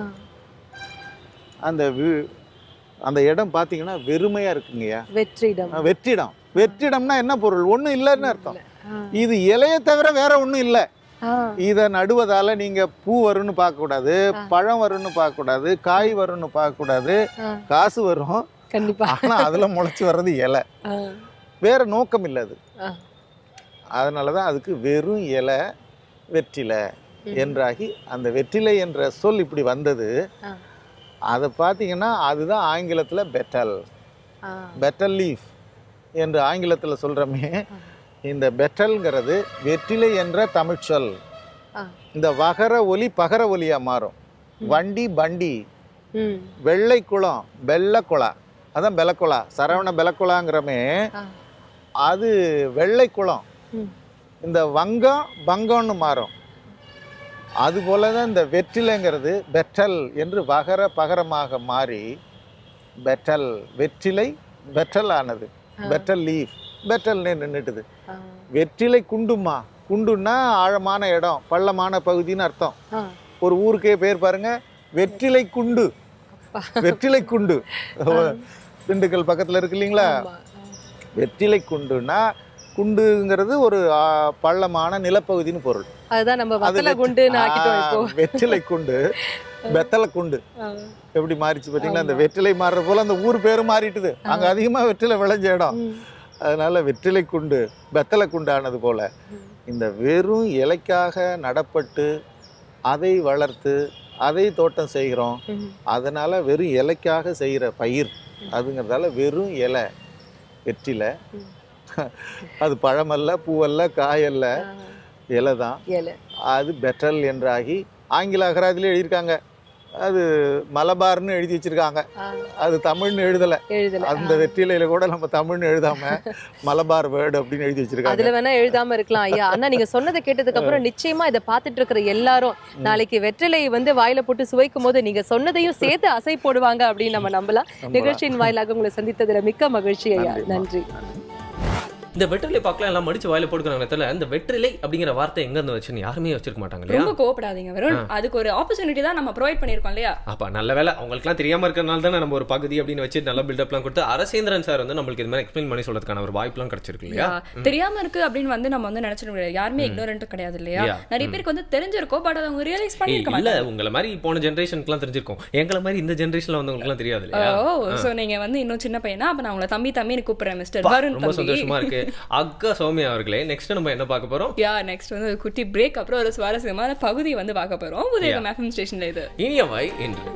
அந்த வி- அந்த இடம் பார்த்தீங்கன்னா வெறுமையாக இருக்குங்கய்யா
வெற்றிடம்
அஹ் வெற்றிடம் வெற்றிடம்னா என்ன பொருள் ஒன்றும் இல்லைன்னு அர்த்தம்
ஆ,
இது இலையை தவிர வேற ஒன்றும் இல்லை
ஆ,
இதை நடுவதால நீங்கள் பூ வரும்னு பார்க்கக்கூடாது
ஆ.
பழம் வரும்னு பார்க்கக்கூடாது காய் வரும்னு பார்க்கக்கூடாது
ஆ,
காசு வரும்
கண்டிப்பா
ஆனால் அதில் முளைச்சி வர்றது இலை
ஆ,
வேற நோக்கம் இல்லை அது
ஆ.
அதனால தான் அதுக்கு வெறும் இலை வெற்றிலை
ம்.
என்றாகி அந்த வெற்றிலை என்ற சொல் இப்படி வந்தது
ஆ.
அதை பார்த்தீங்கன்னா அதுதான் ஆங்கிலத்தில் பெட்டல்
ஆ,
பெட்டல் லீஃப் என்று ஆங்கிலத்தில் சொல்கிறோமே இந்த பெட்டல்ங்கிறது வெற்றிலை என்ற தமிழ்ச்சொல்
ஆ.
இந்த வகர ஒலி பகர ஒலியாக மாறும் வண்டி பண்டி
ம்,
வெள்ளை குளம் வெள்ளை குளா அதான் பெலக்குளா சரவண பெலக்குளாங்கிறமே
ஆ.
அது வெள்ளை குளம்
ம்.
இந்த வங்கம் பங்கம்னு மாறும் அதுபோல தான் இந்த வெற்றிலைங்கிறது பெட்டல் என்று வகர பகரமாக மாறி பெட்டல் வெற்றிலை பெட்டல் ஆனது பெட்டல் லீஃப் பெட்டல்னு நின்றுட்டுது
ஆ,
வெற்றிலை குண்டுமா குண்டுன்னா ஆழமான இடம் பள்ளமான பகுதின்னு அர்த்தம்
ஆ.
ஒரு ஊருக்கே பேர் பாருங்க வெற்றிலை குண்டு வெற்றிலை குண்டு திண்டுக்கல் பக்கத்துல இருக்கு இல்லைங்களா
ஆமா.
வெற்றிலை குண்டுன்னா குண்டுங்கிறது ஒரு ஆ, பள்ளமான நிலப்பகுதின்னு பொருள்
அதுதான் நம்ம
அது
வத்தல
வெற்றி-
குண்டுன்னு ஆக்கிட்டோம் இப்போ
ஆ, வெற்றிலை குண்டு வெத்தலை குண்டு
ஆ,
எப்படி மாறிச்சு பார்த்தீங்களா அந்த வெற்றிலை மாறுற போல அந்த ஊர் பேரும் மாறிட்டுது அங்க அதிகமா வெற்றிலை விளைஞ்ச இடம்
ம்,
அதனால வெற்றிலை குண்டு வெத்தலை குண்டு ஆனது போல
ம்.
இந்த வெறும் இலைக்காக நடப்பட்டு அதை வளர்த்து அதை தோட்டம் செய்கிறோம்
ம்.
அதனால வெறும் இலைக்காக செய்கிற பயிர் அதுங்கிறதால வெறும் இலை வெற்றிலை
ம்.
அது பழமல்ல பூவல்ல காயல்ல
ஆ,
இலை தான்
இலை.
அது பெட்டல் என்றாகி ஆங்கில அகராதிலே எழுதியிருக்காங்க அது மலபார்னு எழுதி வச்சிருக்காங்க
ஆ,
அது தமிழ்னு எழுதலை
எழுதல
அந்த வெற்றிலையில கூட நம்ம தமிழ்னு எழுதாம மலபார் வேர்டு அப்படின்னு எழுதி வச்சிருக்காங்க
அதுல வேணா எழுதாம இருக்கலாம் ஐயா ஆனா நீங்க சொன்னதை கேட்டதுக்கு அப்புறம் நிச்சயமா இதை பார்த்துட்டு இருக்கிற எல்லாரும் நாளைக்கு வெற்றிலை வந்து வாயில போட்டு சுவைக்கும் போது நீங்க சொன்னதையும் சேர்த்து அசை போடுவாங்க அப்படின்னு நம்ம நம்பலாம் நிகழ்ச்சியின் வாயிலாக உங்களை சந்தித்ததுல மிக்க மகிழ்ச்சி ஐயா நன்றி
இந்த வெற்றிலை பாக்கலாம் எல்லாம் மடிச்சு வாயில போட்டுக்கிறாங்க தெரியல இந்த வெற்றிலை அப்படிங்கிற வார்த்தை எங்க இருந்து வச்சுன்னு யாருமே வச்சிருக்க மாட்டாங்க இல்லையா
ரொம்ப கோவப்படாதீங்க வருண் அதுக்கு ஒரு ஆப்பர்ச்சுனிட்டி தான் நம்ம ப்ரொவைட் பண்ணிருக்கோம் இல்லையா
அப்ப நல்ல வேலை அவங்களுக்குலாம் தெரியாம இருக்கிறனால தானே நம்ம ஒரு பகுதி அப்படின்னு வச்சு நல்ல பில்டப்லாம் கொடுத்து அரசேந்திரன் சார் வந்து நம்மளுக்கு இது மாதிரி எக்ஸ்பிளைன் பண்ணி சொல்றதுக்கான ஒரு வாய்ப்புலாம் கிடைச்சிருக்கு இல்லையா
Yeah. தெரியாம இருக்கு அப்படின்னு வந்து நம்ம வந்து நினைச்சிட முடியாது யாருமே இக்னோரண்ட் கிடையாது இல்லையா
Yeah.
நிறைய பேருக்கு வந்து தெரிஞ்சிருக்கோம் பட் அதை அவங்க ரியலைஸ்
ஏய்,
பண்ணிருக்க
இல்ல
மாட்டாங்க
உங்களை மாதிரி போன ஜென்ரேஷனுக்குலாம் தெரிஞ்சிருக்கும் எங்களை மாதிரி இந்த ஜென்ரேஷன்ல வந்தவங்களுக்குலாம் தெரியாது இல்லையா
ஓ சோ நீங்க வந்து இன்னும் சின்ன பையனா அப்ப நான் உங்களை தம்பி தம்பின்னு கூப்பிடுறேன் மிஸ்டர் வருண்
ரொம்ப
தம்பி
சந்தோஷமா இருக்கு அக்கா சௌமியா அவர்களே நெக்ஸ்ட் நம்ம என்ன பார்க்க போறோம்
யா நெக்ஸ்ட் வந்து ஒரு குட்டி பிரேக் அப்புறம் ஒரு சுவாரஸ்யமான பகுதி வந்து பார்க்க போறோம் உதய எஃப்எம் ஸ்டேஷன்ல இது
இனியவாய் என்று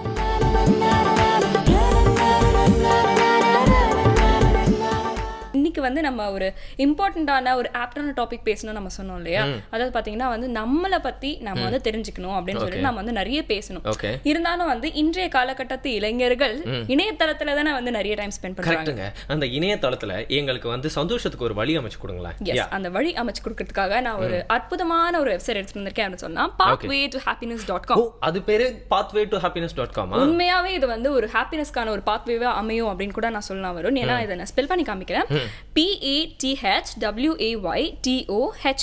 இன்னைக்கு வந்து நம்ம ஒரு இம்பார்ட்டண்டான ஒரு ஆப்டான டாபிக் பேசணும் நம்ம சொன்னோம் இல்லையா அதாவது பாத்தீங்கன்னா வந்து நம்மளை பத்தி நம்ம வந்து தெரிஞ்சுக்கணும் அப்படின்னு சொல்லி
Okay.
நம்ம வந்து நிறைய பேசணும்
ஓகே
இருந்தாலும் வந்து இன்றைய காலகட்டத்து இளைஞர்கள் இணையதளத்துல தானே வந்து நிறைய டைம் ஸ்பெண்ட் பண்றாங்க
கரெக்ட்டுங்க அந்த இணையதளத்துல எங்களுக்கு வந்து சந்தோஷத்துக்கு ஒரு வழி அமைச்சு கொடுங்களேன்
எஸ்
Yeah.
அந்த வழி அமைச்சு கொடுக்கறதுக்காக நான் ஒரு அற்புதமான ஒரு வெப்சைட் எடுத்துட்டு வந்திருக்கேன் அப்படின்னு சொன்னா pathway to happiness dot
o
com
அது பேரு பாத்வே டு ஹாப்பினஸ் டாட் காமா
உண்மையாவே இது வந்து ஒரு ஹாப்பினஸ்க்கான ஒரு பாத்வேவா அமையும் அப்படின்னு கூட நான் சொல்லலாம் வரும் ஏன்னா இதை நான் ஸ்பெல் பண்ணி காமிக்கிறேன் BA DH டபிள்யூஏஒய் DO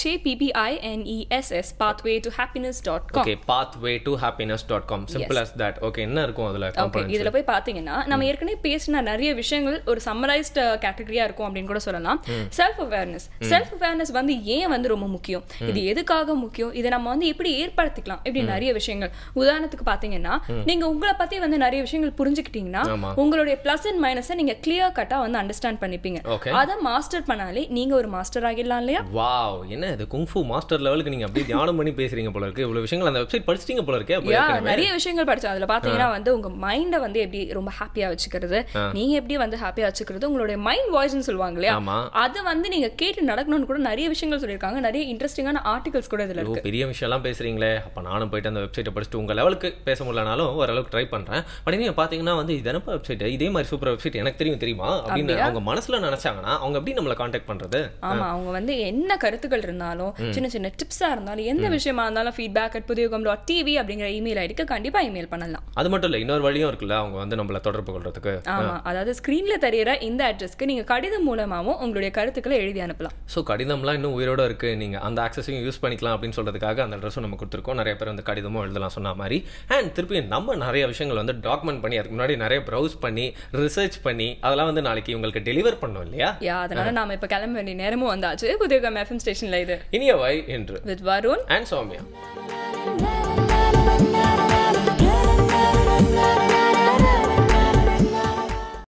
ஹெச்ஏபிபிஐஎன்இஎஸ்எஸ் pathway to happiness dot com
okay pathway to happiness dot com simple as that okay என்ன இருக்கும் அதுல
ஓகே
components?
இதுல போய் பாத்தீங்கன்னா நம்ம ஏற்கனவே பேசின நிறைய விஷயங்கள் ஒரு சம்மரைஸ்ட் கேட்டகரியா இருக்கும் அப்படின்னு கூட சொல்லலாம் செல்ஃப் அவேர்னஸ் செல்ஃப் அவேர்னஸ் வந்து ஏன் வந்து ரொம்ப முக்கியம் இது எதுக்காக முக்கியம் இதை நம்ம வந்து எப்படி ஏற்படுத்திக்கலாம் இப்படி நிறைய விஷயங்கள் உதாரணத்துக்கு பாத்தீங்கன்னா நீங்க உங்களை பத்தி வந்து நிறைய விஷயங்கள் புரிஞ்சுக்கிட்டீங்கன்னா
ஆமா.
உங்களுடைய பிளஸ் அண்ட் மைனஸை நீங்க கிளியர் கட்டா வந்து அண்டர்ஸ்டாண்ட் பண்ணிப்பீங்க
Okay.
அதை மாஸ்டர் பண்ணாலே நீங்க ஒரு மாஸ்டர் ஆகிடலாம் இல்லையா
வாவ் என்ன இது குங்ஃபு மாஸ்டர் லெவலுக்கு நீங்க அப்படியே தியானம் பண்ணி பேசுறீங்க போல இருக்கு இவ்வளவு விஷயங்கள் அந்த வெப்சைட் படிச்சிட்டீங்க போல இருக்கே அப்ப
யா
ஏற்கனவே.
நிறைய விஷயங்கள் படிச்சோம் அதுல பாத்தீங்கன்னா வந்து உங்க மைண்டை வந்து எப்படி ரொம்ப ஹாப்பியா வச்சுக்கிறது நீங்க எப்படி வந்து ஹாப்பியா வச்சுக்கிறது உங்களுடைய மைண்ட் வாய்ஸ்னு சொல்லுவாங்க இல்லையா
ஆமா
அது வந்து நீங்க கேட்டு நடக்கணும்னு கூட நிறைய விஷயங்கள் சொல்லியிருக்காங்க நிறைய இன்ட்ரெஸ்டிங்கான ஆர்டிகல்ஸ் கூட இதுல
ஐயோ,
இருக்கு
பெரிய விஷயம்லாம் பேசுறீங்களே அப்ப நானும் போயிட்டு அந்த வெப்சைட்டை படிச்சுட்டு உங்க லெவலுக்கு பேச முடியலனாலும் ஓரளவுக்கு ட்ரை பண்றேன் பட் நீங்க பாத்தீங்கன்னா வந்து இது என்னப்பா வெப்சைட் இதே மாதிரி சூப்பர் வெப்சைட் எனக்கு தெரியும் தெரியுமா அப்படின்னு அவங்க மனசுல நினைச்சாங்கன்னா அவங்க எப்படி நம்மள காண்டாக்ட் பண்றது
ஆமா அவங்க வந்து என்ன கருத்துக்கள் இருந்தாலும் சின்ன சின்ன டிப்ஸா இருந்தாலும் எந்த விஷயமா இருந்தாலும் feedback at Puthuyugam dot TV அப்படிங்கிற இமெயில் ஐடிக்கு கண்டிப்பா இமெயில் பண்ணலாம்
அது மட்டும் இல்ல இன்னொரு வழியும் இருக்குல்ல அவங்க வந்து நம்மள தொடர்பு கொள்றதுக்கு
ஆமா அதாவது ஸ்கிரீன்ல தெரியற இந்த அட்ரஸ்க்கு நீங்க கடிதம் மூலமாவும் உங்களுடைய கருத்துக்களை எழுதி அனுப்பலாம்
ஸோ கடிதம்லாம் இன்னும் உயிரோட இருக்கு நீங்க அந்த ஆக்சஸையும் யூஸ் பண்ணிக்கலாம் அப்படின்னு சொல்றதுக்காக அந்த அட்ரஸும் நம்ம கொடுத்துருக்கோம் நிறைய பேர் வந்து கடிதமும் எழுதலாம் சொன்ன மாதிரி அண்ட் திருப்பி நம்ம நிறைய விஷயங்கள் வந்து டாக்குமெண்ட் பண்ணி அதுக்கு முன்னாடி நிறைய ப்ரௌஸ் பண்ணி ரிசர்ச் பண்ணி அதெல்லாம் வந்து நாளைக்கு உங்களுக்கு டெலிவர் பண்ணோம் இல்லையா
யா அதனால நாம இப்ப கிளம்ப வேண்டிய நேரமும் வந்தாச்சு புதியகம் எஃப்எம் ஸ்டேஷன்ல இது
இனியவை என்று
வித் வருண்
அண்ட் சௌமியா